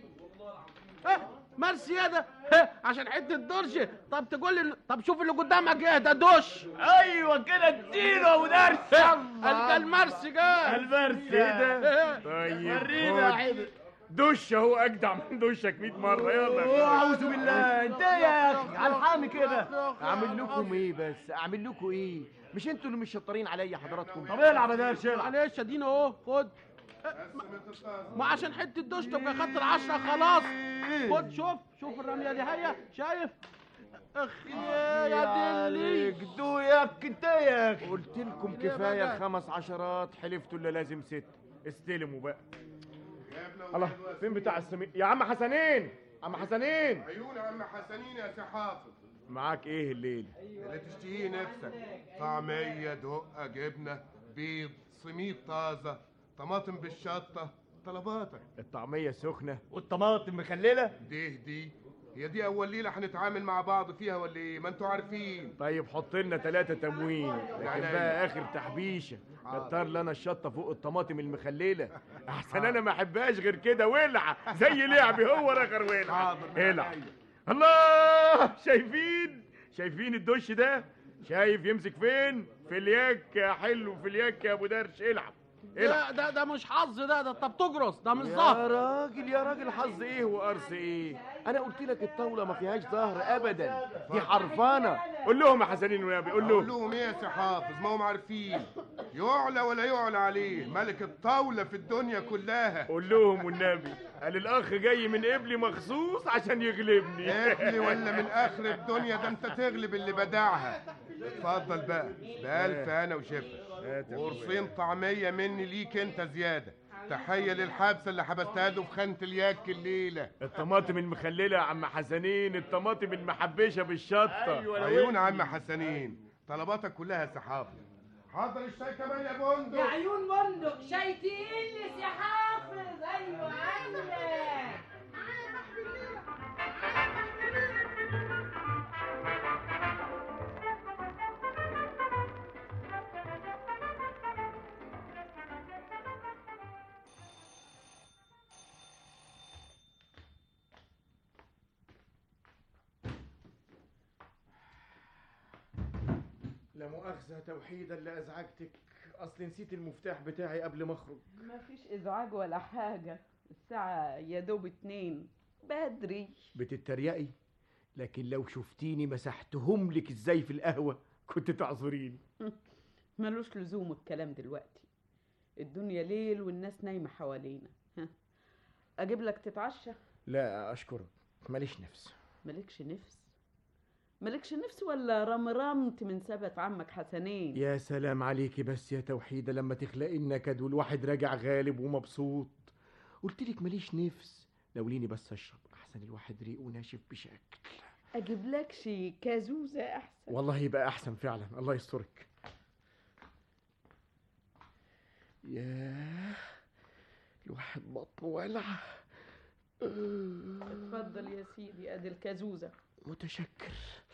Speaker 2: مرسي يا ده عشان حته درش طب تقول لي طب شوف اللي قدامك ايه ده دش
Speaker 6: ايوه كده اديله ابو درس
Speaker 2: القى المرسي جه
Speaker 6: المرسي
Speaker 7: ايه ده طيب
Speaker 6: ورينا
Speaker 7: خد.
Speaker 6: عدل.
Speaker 7: دش اهو اجدع من دشك 100 مره يلا
Speaker 6: اعوذ بالله انت يا اخي على الحامي كده
Speaker 7: اعمل لكم ايه بس اعمل لكم ايه مش انتوا اللي مش شطارين عليا حضراتكم
Speaker 6: طب العب يا درش العب
Speaker 2: معلش ادينا اهو خد ما عشان حته دش تبقى خدت العشرة خلاص خد شوف شوف الرمية دي هي شايف اخ يا دلي
Speaker 6: دو ياك انت يا اخي
Speaker 7: قلت لكم كفايه خمس عشرات حلفتوا اللي لازم ست استلموا بقى الله فين بتاع السمين يا عم حسنين عم حسنين
Speaker 10: عيون يا عم حسنين يا سي حافظ
Speaker 7: معاك ايه الليل
Speaker 10: اللي تشتهيه نفسك طعمية دقة جبنة بيض سميد طازة طماطم بالشطة طلباتك
Speaker 7: الطعميه سخنه
Speaker 6: والطماطم مخلله
Speaker 10: دي دي هي دي أول ليلة هنتعامل مع بعض فيها ولا إيه؟ ما أنتوا عارفين
Speaker 7: طيب حط لنا ثلاثة تموين لكن
Speaker 10: عينيا.
Speaker 7: بقى آخر تحبيشة كتر لنا الشطة فوق الطماطم المخللة أحسن أنا ما أحبهاش غير كده ولعة زي لعبي هو آخر ولعة العب الله شايفين شايفين الدش ده شايف يمسك فين في الياك يا حلو في الياك يا أبو درش العب
Speaker 2: ده
Speaker 7: العب
Speaker 2: ده ده مش حظ ده ده طب تجرس ده مش
Speaker 7: يا
Speaker 2: ظهر
Speaker 7: راجل يا راجل حظ ايه وقرص ايه انا قلت لك الطاوله ما فيهاش ظهر ابدا دي حرفانه قول لهم يا حسنين ونبي قول
Speaker 10: قول
Speaker 7: لهم
Speaker 10: لهم إيه يا سي حافظ ما هم عارفين يعلى ولا يعلى عليه ملك الطاولة في الدنيا كلها
Speaker 7: قول لهم والنبي قال الاخ جاي من قبلي مخصوص عشان يغلبني
Speaker 10: قبلي ولا من آخر الدنيا ده أنت تغلب اللي بدعها اتفضل بقى بألف أنا وشفا قرصين طعمية مني ليك أنت زيادة تحية للحبسة اللي حبستها له في خانة الياك الليلة
Speaker 7: الطماطم المخلله يا عم حسنين الطماطم المحبشه بالشطه
Speaker 10: أيوة عيون عم حسنين طلباتك كلها يا سحافة حاضر الشاي كمان يا بندق
Speaker 17: يا عيون بندق شاي تقلس يا حافظ ايوه ايوه
Speaker 7: لا مؤاخذه توحيدا اللي ازعجتك اصل نسيت المفتاح بتاعي قبل ما اخرج
Speaker 8: ما فيش ازعاج ولا حاجة الساعة يا دوب اتنين بدري
Speaker 7: بتتريقي لكن لو شفتيني مسحتهم لك ازاي في القهوه كنت تعذريني
Speaker 8: ملوش لزوم الكلام دلوقتي الدنيا ليل والناس نايمة حوالينا ها. اجيب لك تتعشى
Speaker 7: لا اشكرك ماليش نفس
Speaker 8: مالكش نفس مالكش نفس ولا رمرمت من سبت عمك حسنين
Speaker 7: يا سلام عليكي بس يا توحيدة لما تخلقي النكد والواحد راجع غالب ومبسوط قلت لك ماليش نفس ناوليني بس اشرب احسن الواحد ريقه ناشف بشكل
Speaker 8: اجيب لك شي كازوزة احسن
Speaker 7: والله يبقى احسن فعلا الله يسترك ياه الواحد بطنه ولع
Speaker 8: اتفضل يا سيدي ادي الكازوزة
Speaker 7: متشكر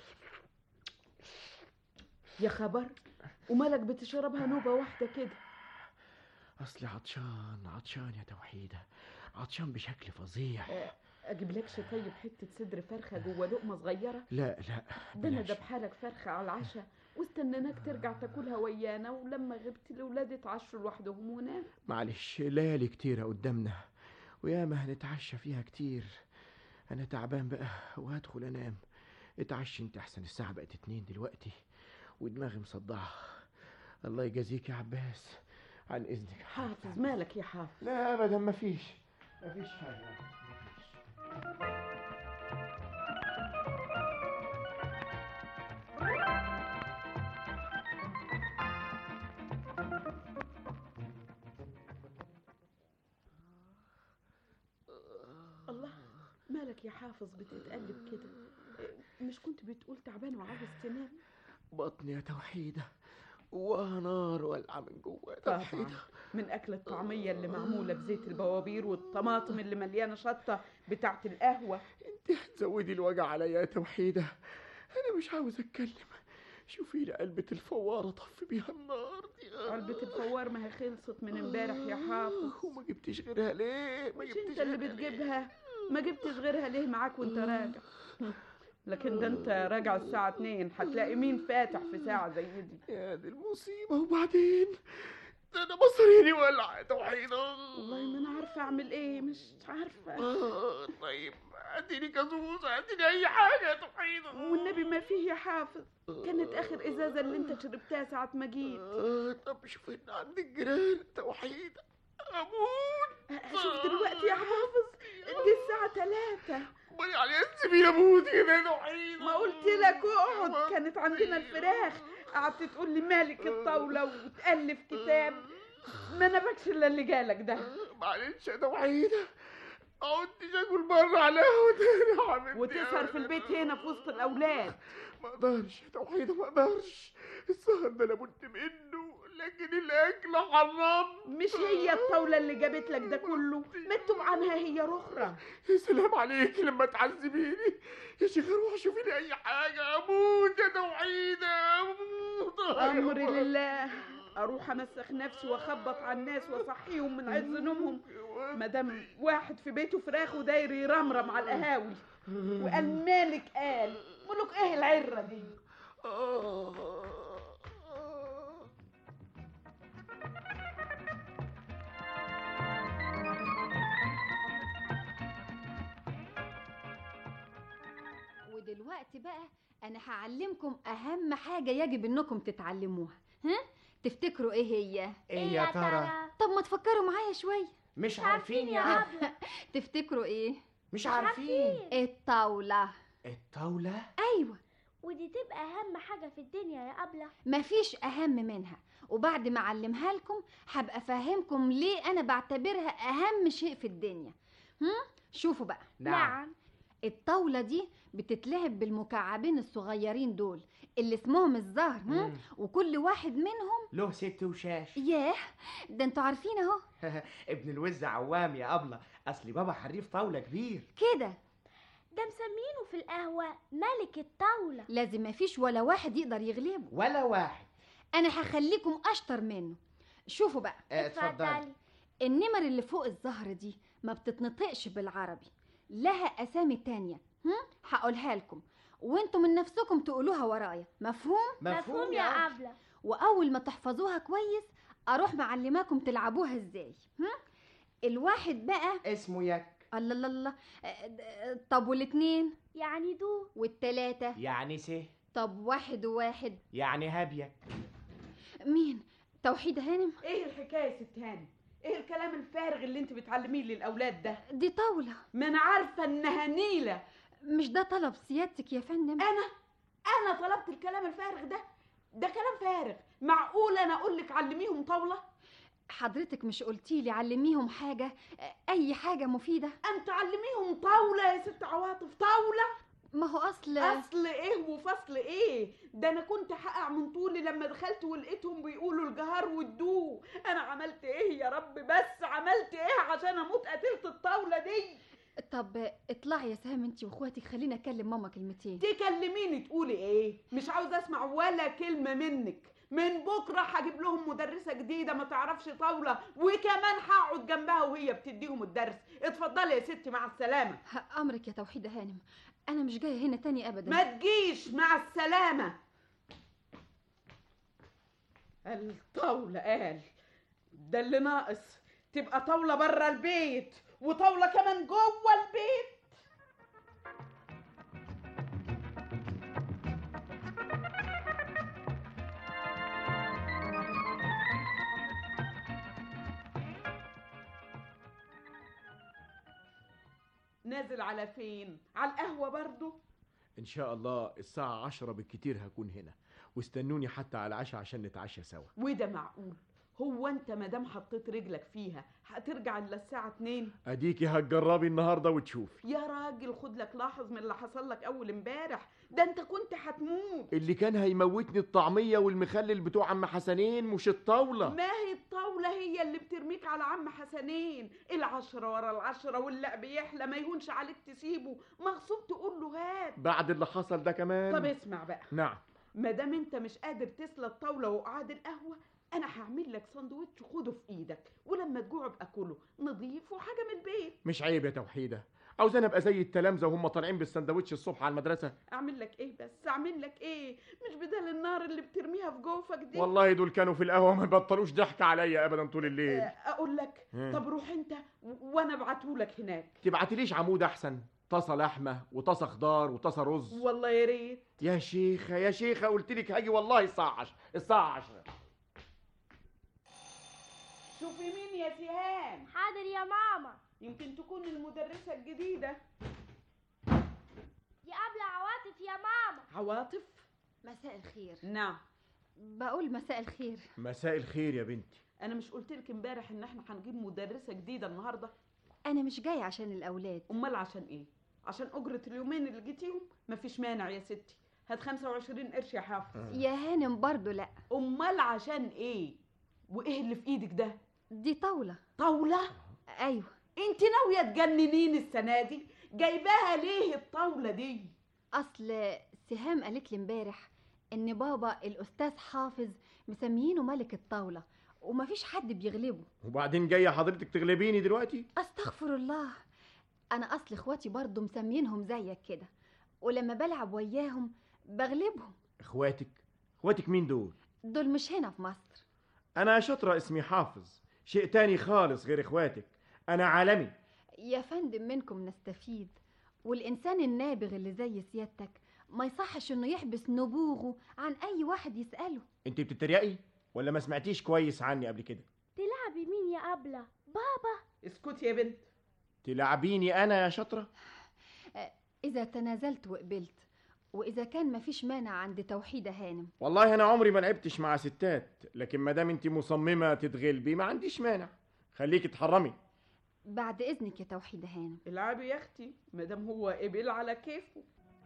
Speaker 8: يا خبر ومالك بتشربها نوبة واحدة كده
Speaker 7: اصلي عطشان عطشان يا توحيدة عطشان بشكل فظيع
Speaker 8: اجيب لك شي طيب حتة صدر فرخة جوه لقمة صغيرة
Speaker 7: لا لا
Speaker 8: ده انا
Speaker 7: بلاش.
Speaker 8: دبحالك فرخة على العشاء واستنيناك ترجع تاكلها ويانا ولما غبت الاولاد اتعشوا لوحدهم ونام
Speaker 7: معلش ليالي كتيرة قدامنا وياما هنتعشى فيها كتير أنا تعبان بقى وهدخل أنام اتعشى انت أحسن الساعة بقت اتنين دلوقتي ودماغي مصدعة الله يجازيك يا عباس عن إذنك
Speaker 8: حافظ مالك يا حافظ
Speaker 7: لا أبدا مفيش مفيش حاجة
Speaker 8: الله مالك يا حافظ بتتقلب كده مش كنت بتقول تعبان وعاوز تنام
Speaker 7: بطني يا توحيدة ونار والعة من جوه
Speaker 8: طبعا
Speaker 7: توحيدة
Speaker 8: من اكل الطعميه اللي معموله بزيت البوابير والطماطم اللي مليانه شطه بتاعه القهوه
Speaker 7: انت هتزودي الوجع عليا يا توحيدة انا مش عاوز اتكلم شوفي لي علبة الفوارة طفي بيها النار دي
Speaker 8: علبة الفوار ما هي خلصت من امبارح يا حافظ
Speaker 7: وما جبتيش غيرها ليه ما
Speaker 8: مش
Speaker 7: جبتيش
Speaker 8: انت اللي
Speaker 7: غيرها ليه؟
Speaker 8: بتجيبها ما جبتش غيرها ليه معاك وانت راجع لكن ده انت راجع الساعة 2 هتلاقي مين فاتح في ساعة زي دي
Speaker 7: يا دي المصيبة وبعدين ده انا مصاريني ولع يا توحيدة
Speaker 8: والله ما انا عارفة اعمل ايه مش عارفة
Speaker 7: آه، طيب اديني كازوزة اديني اي حاجة يا توحيدة
Speaker 8: والنبي ما فيه يا حافظ كانت اخر ازازة اللي انت شربتها ساعة ما جيت
Speaker 7: آه، طب شوف ان عند الجيران توحيدة اموت
Speaker 8: شوف دلوقتي يا حافظ دي الساعة تلاتة
Speaker 7: امال يعني سيبيني اموت كده يا توحيدة
Speaker 8: ما قلت لك اقعد كانت عندنا الفراخ قعدت تقول لي مالك الطاولة وتألف كتاب ما نبكش الا اللي جالك ده
Speaker 7: معلش يا توحيدة عدتش اكل بره على قهوة تاني يا حبيبتي
Speaker 8: وتسهر في البيت هنا في وسط الاولاد
Speaker 7: ما اقدرش يا توحيدة ما اقدرش السهر ده لابد منه لكن الاكل حرام
Speaker 8: مش هي الطاولة اللي جابت لك ده كله مكتوب عنها هي رخرة
Speaker 7: يا سلام عليك لما تعذبيني يا شيخ روح شوفي لي اي حاجة اموت يا توحيدة اموت
Speaker 8: امري لله اروح امسخ نفسي واخبط على الناس واصحيهم من عز نومهم مادام واحد في بيته فراخ وداير يرمرم على القهاوي وقال مالك قال ملوك ايه العره دي
Speaker 16: ودلوقتي بقى انا هعلمكم اهم حاجه يجب انكم تتعلموها ها تفتكروا ايه هي
Speaker 18: إيه يا ترى؟
Speaker 16: طب ما تفكروا معايا شويه
Speaker 18: مش عارفين يا عبلة
Speaker 16: تفتكروا ايه
Speaker 18: مش عارفين
Speaker 16: الطاوله
Speaker 18: الطاولة
Speaker 16: ايوه
Speaker 19: ودي تبقى اهم حاجه في الدنيا يا ابله
Speaker 16: مفيش اهم منها وبعد ما اعلمها لكم هبقى افهمكم ليه انا بعتبرها اهم شيء في الدنيا هم شوفوا بقى
Speaker 18: نعم.
Speaker 16: الطاوله دي بتتلعب بالمكعبين الصغيرين دول اللي اسمهم الزهر هم؟
Speaker 18: مم.
Speaker 16: وكل واحد منهم
Speaker 18: له ست وشاش
Speaker 16: ياه ده انتوا عارفين اهو
Speaker 18: ابن الوز عوام يا أبلة أصل بابا حريف طاولة كبير
Speaker 16: كده
Speaker 19: ده مسمينه في القهوه ملك الطاوله
Speaker 16: لازم مفيش ولا واحد يقدر يغلبه
Speaker 18: ولا واحد
Speaker 16: انا هخليكم اشطر منه شوفوا بقى
Speaker 18: آه، اتفضلي.
Speaker 16: النمر اللي فوق الزهر دي ما بتتنطقش بالعربي لها اسامي تانية هم؟ هقولها لكم وانتم من نفسكم تقولوها ورايا مفهوم
Speaker 19: مفهوم يا ابله
Speaker 16: واول ما تحفظوها كويس اروح معلماكم تلعبوها ازاي هم؟ الواحد بقى
Speaker 18: اسمه يك
Speaker 16: الله الله الله آه، د- طب والاتنين
Speaker 19: يعني دو
Speaker 16: والتلاتة
Speaker 18: يعني سه
Speaker 16: طب واحد وواحد
Speaker 18: يعني هابيك
Speaker 16: مين توحيد هانم
Speaker 8: ايه الحكايه يا ست هانم ايه الكلام الفارغ اللي انت بتعلميه للاولاد ده
Speaker 16: دي طاولة
Speaker 8: ما انا عارفه انها نيله
Speaker 16: مش ده طلب سيادتك يا فندم
Speaker 8: انا انا طلبت الكلام الفارغ ده ده كلام فارغ معقول انا اقول لك علميهم طاوله
Speaker 16: حضرتك مش قلتي لي علميهم حاجة آه، أي حاجة مفيدة
Speaker 8: انت علميهم طاوله يا ست عواطف طاوله
Speaker 16: ما هو أصل
Speaker 8: اصل ايه وفصل ايه ده انا كنت حقع من طولي لما دخلت ولقيتهم بيقولوا الجهار والدو انا عملت ايه يا رب بس عملت ايه عشان اموت قتلت الطاوله دي
Speaker 16: طب اطلعي يا سهام انتي واخواتك خلينا اكلم ماما كلمتين
Speaker 8: تكلميني تقولي ايه مش عاوزه اسمع ولا كلمه منك من بكره هجيب لهم مدرسه جديده ما تعرفش طاوله وكمان هقعد جنبها وهي بتديهم الدرس اتفضلي يا ستي مع السلامه
Speaker 16: أمرك يا توحيدة هانم أنا مش جاية هنا تاني أبدا
Speaker 8: ما تجيش مع السلامه الطاوله قال ده اللي ناقص تبقى طاوله بره البيت وطاوله كمان جوه البيت نازل على فين على القهوه برضو
Speaker 7: ان شاء الله الساعه عشرة بالكتير هكون هنا واستنوني حتى على العشاء عشان نتعشى سوا
Speaker 8: وده معقول هو انت مادام حطيت رجلك فيها هترجع الا الساعه 2
Speaker 7: اديكي هتجربي النهارده وتشوفي
Speaker 8: يا راجل خد لك لاحظ من اللي حصل لك اول امبارح ده انت كنت هتموت
Speaker 7: اللي كان هيموتني الطعميه والمخلل بتوع عم حسنين مش الطاوله
Speaker 8: ما هي الطاولة هي اللي بترميك على عم حسنين العشرة ورا العشرة واللعب يحلى ما يهونش عليك تسيبه مغصوب تقول له هات
Speaker 7: بعد اللي حصل ده كمان
Speaker 8: طب اسمع بقى
Speaker 7: نعم
Speaker 8: ما دام انت مش قادر تسلى الطاولة وقعد القهوة انا هعمل لك سندوتش خده في ايدك ولما تجوع ابقى كله نضيف وحاجة من البيت
Speaker 7: مش عيب يا توحيده عاوز انا ابقى زي التلامذه وهم طالعين بالسندوتش الصبح على المدرسه
Speaker 8: اعمل لك ايه بس اعمل لك ايه مش بدل النار اللي بترميها في جوفك دي
Speaker 7: والله دول كانوا في القهوه ما بطلوش ضحك عليا ابدا طول الليل
Speaker 8: آه، اقول لك
Speaker 7: مم.
Speaker 8: طب روح انت و- وانا ابعتهولك هناك
Speaker 7: تبعتليش عمود احسن طاسه لحمه وطاسه خضار وطاسه رز
Speaker 8: والله يا ريت
Speaker 7: يا شيخه يا شيخه قلت لك هاجي والله الساعه 10 الساعه 10
Speaker 8: شوفي مين يا سهام
Speaker 19: حاضر يا ماما
Speaker 8: يمكن تكون المدرسة الجديدة
Speaker 19: يا قبل عواطف يا ماما
Speaker 8: عواطف
Speaker 16: مساء الخير
Speaker 8: نعم
Speaker 16: بقول مساء الخير
Speaker 7: مساء الخير يا بنتي
Speaker 8: انا مش قلت لك امبارح ان احنا هنجيب مدرسة جديدة النهاردة
Speaker 16: انا مش جاي عشان الاولاد
Speaker 8: امال عشان ايه عشان اجرة اليومين اللي جيتيهم مفيش مانع يا ستي هات 25 قرش يا حافظ
Speaker 16: يا هانم برضو لا
Speaker 8: امال عشان ايه وايه اللي في ايدك ده
Speaker 16: دي طاولة
Speaker 8: طاولة
Speaker 16: ايوه
Speaker 8: انت ناوية تجننين السنة دي جايباها ليه الطاولة دي
Speaker 16: اصل سهام قالت لي امبارح ان بابا الاستاذ حافظ مسميينه ملك الطاولة ومفيش حد بيغلبه
Speaker 7: وبعدين جايه حضرتك تغلبيني دلوقتي
Speaker 16: استغفر الله انا اصل اخواتي برضو مسمينهم زيك كده ولما بلعب وياهم بغلبهم
Speaker 7: اخواتك اخواتك مين دول
Speaker 16: دول مش هنا في مصر
Speaker 7: انا شاطره اسمي حافظ شيء تاني خالص غير اخواتك انا عالمي
Speaker 16: يا فندم منكم نستفيد والإنسان النابغ اللي زي سيادتك ما يصحش إنه يحبس نبوغه عن أي واحد يسأله
Speaker 7: انت بتتريقي ولا ما سمعتيش كويس عني قبل كده
Speaker 19: تلعبي مين يا أبلة بابا
Speaker 8: اسكتي يا بنت
Speaker 7: تلعبيني انا يا شاطره
Speaker 16: آه، إذا تنازلت وقبلت وإذا كان مفيش مانع عند توحيدة هانم
Speaker 7: والله انا عمري ما لعبتش مع ستات لكن ما دام انت مصممه تتغلبي ما عنديش مانع خليكي تحرمي
Speaker 16: بعد إذنك يا توحيدة هانم
Speaker 8: العبي يا اختي مادام هو قبل على كيفه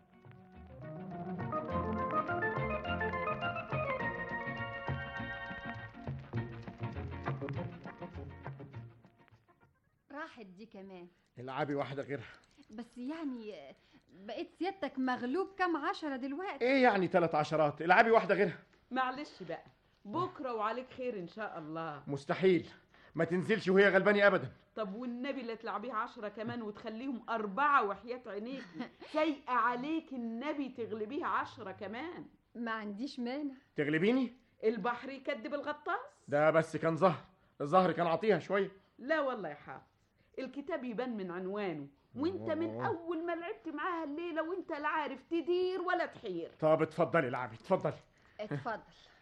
Speaker 16: راحت دي كمان
Speaker 7: العبي واحده غيرها
Speaker 16: بس يعني آه، بقيت سيادتك مغلوب كام عشرة دلوقتي
Speaker 7: ايه يعني ثلاث عشرات العبي واحده غيرها
Speaker 8: معلش بقى بكره وعليك خير ان شاء الله
Speaker 7: مستحيل ما تنزلش وهي غلباني ابدا
Speaker 8: طب والنبي لا تلعبيها عشرة كمان وتخليهم أربعة وحياة عينيكي سايقة عليك النبي تغلبيها عشرة كمان
Speaker 16: ما عنديش مانع
Speaker 7: تغلبيني
Speaker 8: البحر يكدب الغطاس
Speaker 7: ده بس كان زهر الزهر كان عطيها شويه
Speaker 8: لا والله يا حافظ الكتاب يبان من عنوانه وانت من
Speaker 7: أوه.
Speaker 8: اول ما لعبت معاها الليله وانت لا عارف تدير ولا تحير
Speaker 7: طب اتفضلي العبي اتفضلي
Speaker 16: اتفضل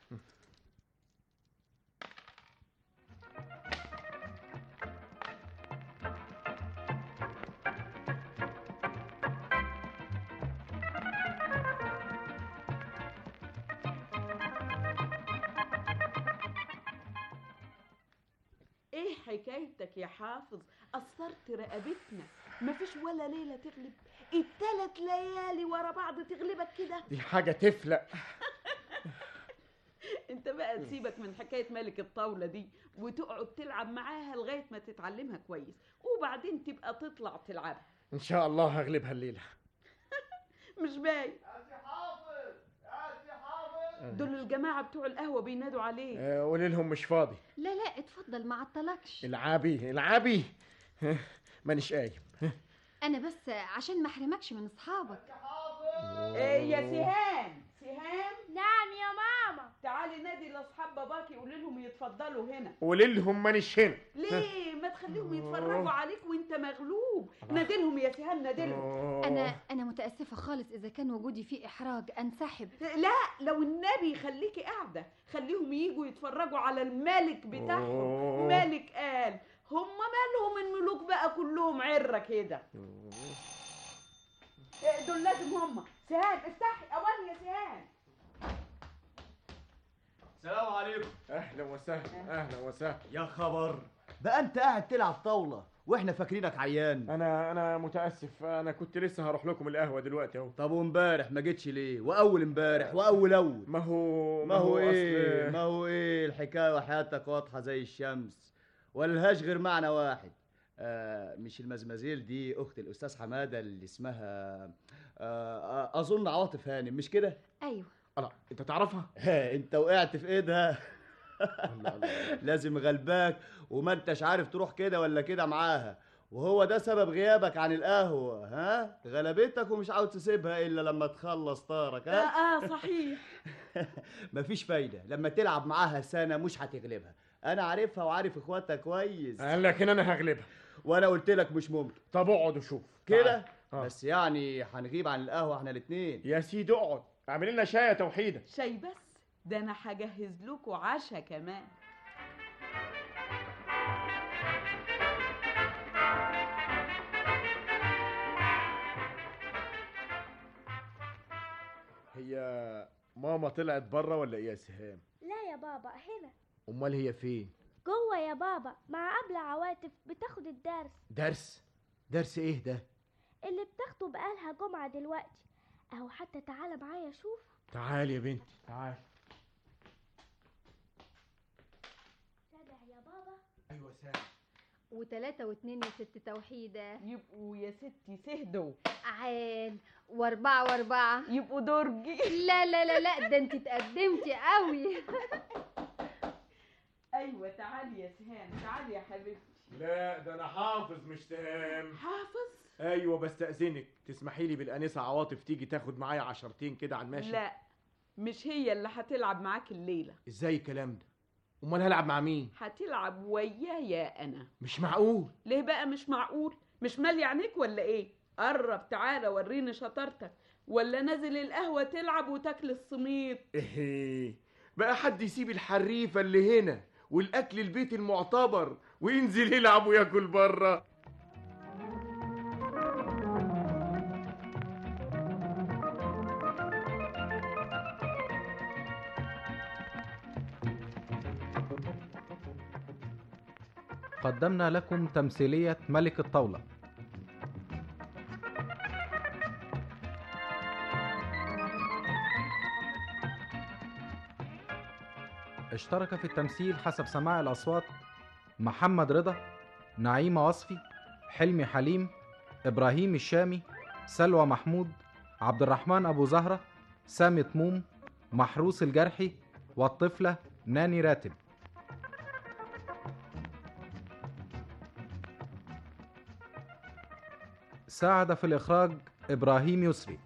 Speaker 8: ايه حكايتك يا حافظ اثرت رقبتنا مفيش ولا ليله تغلب التلات ليالي ورا بعض تغلبك كده
Speaker 7: دي حاجه تفلق
Speaker 8: انت بقى تسيبك من حكايه ملك الطاوله دي وتقعد تلعب معاها لغايه ما تتعلمها كويس وبعدين تبقى تطلع تلعبها
Speaker 7: ان شاء الله هغلبها الليله
Speaker 8: مش باين دول الجماعه بتوع القهوه بينادوا عليك
Speaker 7: آه، قولي لهم مش فاضي
Speaker 16: لا لا اتفضل ما عطلكش
Speaker 7: العبي العبي مانيش قايم
Speaker 16: أنا بس عشان ما أحرمكش من أصحابك
Speaker 8: ايه يا سهام سهام
Speaker 19: نعم يا ماما
Speaker 8: تعالي نادي لاصحاب باباكي قولي لهم يتفضلوا هنا
Speaker 7: قولي لهم مانيش هنا
Speaker 8: ليه ما تخليهم يتفرجوا عليك وانت مغلوب نادلهم يا سهام نادلهم
Speaker 16: أنا أنا متأسفة خالص إذا كان وجودي فيه إحراج أنسحب
Speaker 8: لا لو النبي خليكي قاعده خليهم يجوا يتفرجوا على الملك بتاعهم
Speaker 7: أوه.
Speaker 8: ملك قال هم مالهم الملوك بقى كلهم عرة كده إيه دول لازم هم سهام افتحي اوان يا سهام
Speaker 7: السلام عليكم اهلا وسهلا اهلا وسهلا
Speaker 6: يا خبر بقى انت قاعد تلعب طاوله واحنا فاكرينك عيان
Speaker 7: انا انا متاسف انا كنت لسه هروح لكم القهوه دلوقتي اهو
Speaker 6: طب وامبارح ما جيتش ليه واول امبارح واول اول
Speaker 7: ما هو
Speaker 6: ما هو ايه
Speaker 7: أصل-
Speaker 6: ما هو ايه الحكايه وحياتك واضحه زي الشمس ولهاش غير معنى واحد آه مش المزمزيل دي اخت الاستاذ حماده اللي اسمها آه آه اظن عواطف هانم مش كده
Speaker 16: ايوه
Speaker 7: الله انت تعرفها
Speaker 6: ها انت وقعت في ايدها لازم غلباك وما انتش عارف تروح كده ولا كده معاها وهو ده سبب غيابك عن القهوة ها غلبتك ومش عاوز تسيبها إلا لما تخلص طارك
Speaker 8: اه
Speaker 6: ها
Speaker 8: اه صحيح
Speaker 6: مفيش فايدة لما تلعب معاها سنة مش هتغلبها أنا عارفها وعارف إخواتها كويس
Speaker 7: لكن أنا هغلبها
Speaker 6: وأنا قلت لك مش ممكن
Speaker 7: طب اقعد وشوف
Speaker 6: كده
Speaker 7: آه.
Speaker 6: بس يعني هنغيب عن القهوة احنا الاتنين
Speaker 7: يا سيدي اقعد اعمل لنا شاي يا توحيده
Speaker 8: شاي بس ده انا هجهز لكم عشا كمان
Speaker 7: هي ماما طلعت بره ولا ايه يا سهام
Speaker 19: لا يا بابا هنا
Speaker 7: امال هي فين
Speaker 19: جوه يا بابا مع أبلة عواطف بتاخد الدرس
Speaker 7: درس درس ايه ده
Speaker 19: اللي بتاخده بقالها جمعة دلوقتي أهو حتى تعالى معايا شوف
Speaker 7: تعال يا بنتي تعال
Speaker 19: سامع يا بابا
Speaker 7: ايوه سامع
Speaker 16: وتلاتة واتنين يا ست توحيدة
Speaker 8: يبقوا يا ستي سهدوا
Speaker 16: عال واربعة واربعة
Speaker 8: يبقوا درجي
Speaker 16: لا لا لا لا ده انت اتقدمتي قوي
Speaker 8: ايوه تعالي يا سهام تعالي يا حبيبتي
Speaker 7: لا ده انا حافظ مش سهام
Speaker 8: حافظ
Speaker 7: ايوه بستأذنك تسمحي لي بالانسه عواطف تيجي تاخد معايا عشرتين كده على الماشي
Speaker 8: لا مش هي اللي هتلعب معاك الليله
Speaker 7: ازاي الكلام ده امال هلعب مع مين
Speaker 8: هتلعب ويايا انا
Speaker 7: مش معقول
Speaker 8: ليه بقى مش معقول مش مالي عينيك ولا ايه قرب تعالى وريني شطارتك ولا نازل القهوه تلعب وتاكل السميط
Speaker 7: ايه بقى حد يسيب الحريفه اللي هنا والاكل البيت المعتبر وينزل يلعب وياكل بره
Speaker 5: قدمنا لكم تمثيلية ملك الطاولة اشترك في التمثيل حسب سماع الأصوات محمد رضا نعيمة وصفي حلمي حليم إبراهيم الشامي سلوى محمود عبد الرحمن أبو زهرة سامي طموم محروس الجرحي والطفلة ناني راتب ساعد في الإخراج إبراهيم يسري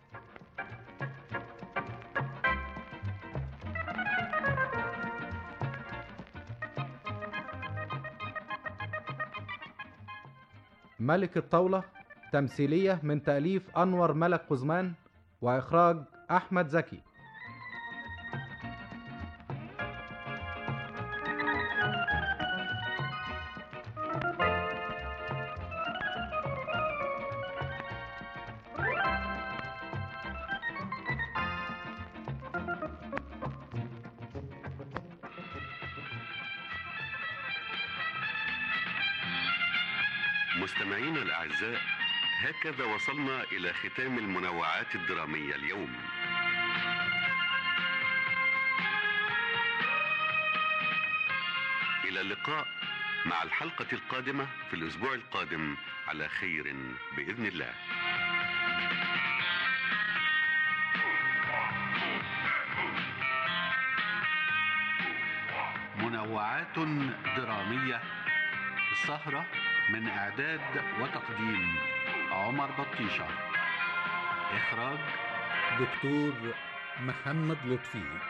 Speaker 5: ملك الطاولة تمثيلية من تأليف أنور ملك قزمان وإخراج أحمد زكي
Speaker 1: مستمعينا الأعزاء هكذا وصلنا إلى ختام المنوعات الدرامية اليوم إلى اللقاء مع الحلقة القادمة في الأسبوع القادم على خير بإذن الله منوعات درامية السهرة من إعداد وتقديم عمر بطيشة إخراج
Speaker 3: دكتور محمد لطفي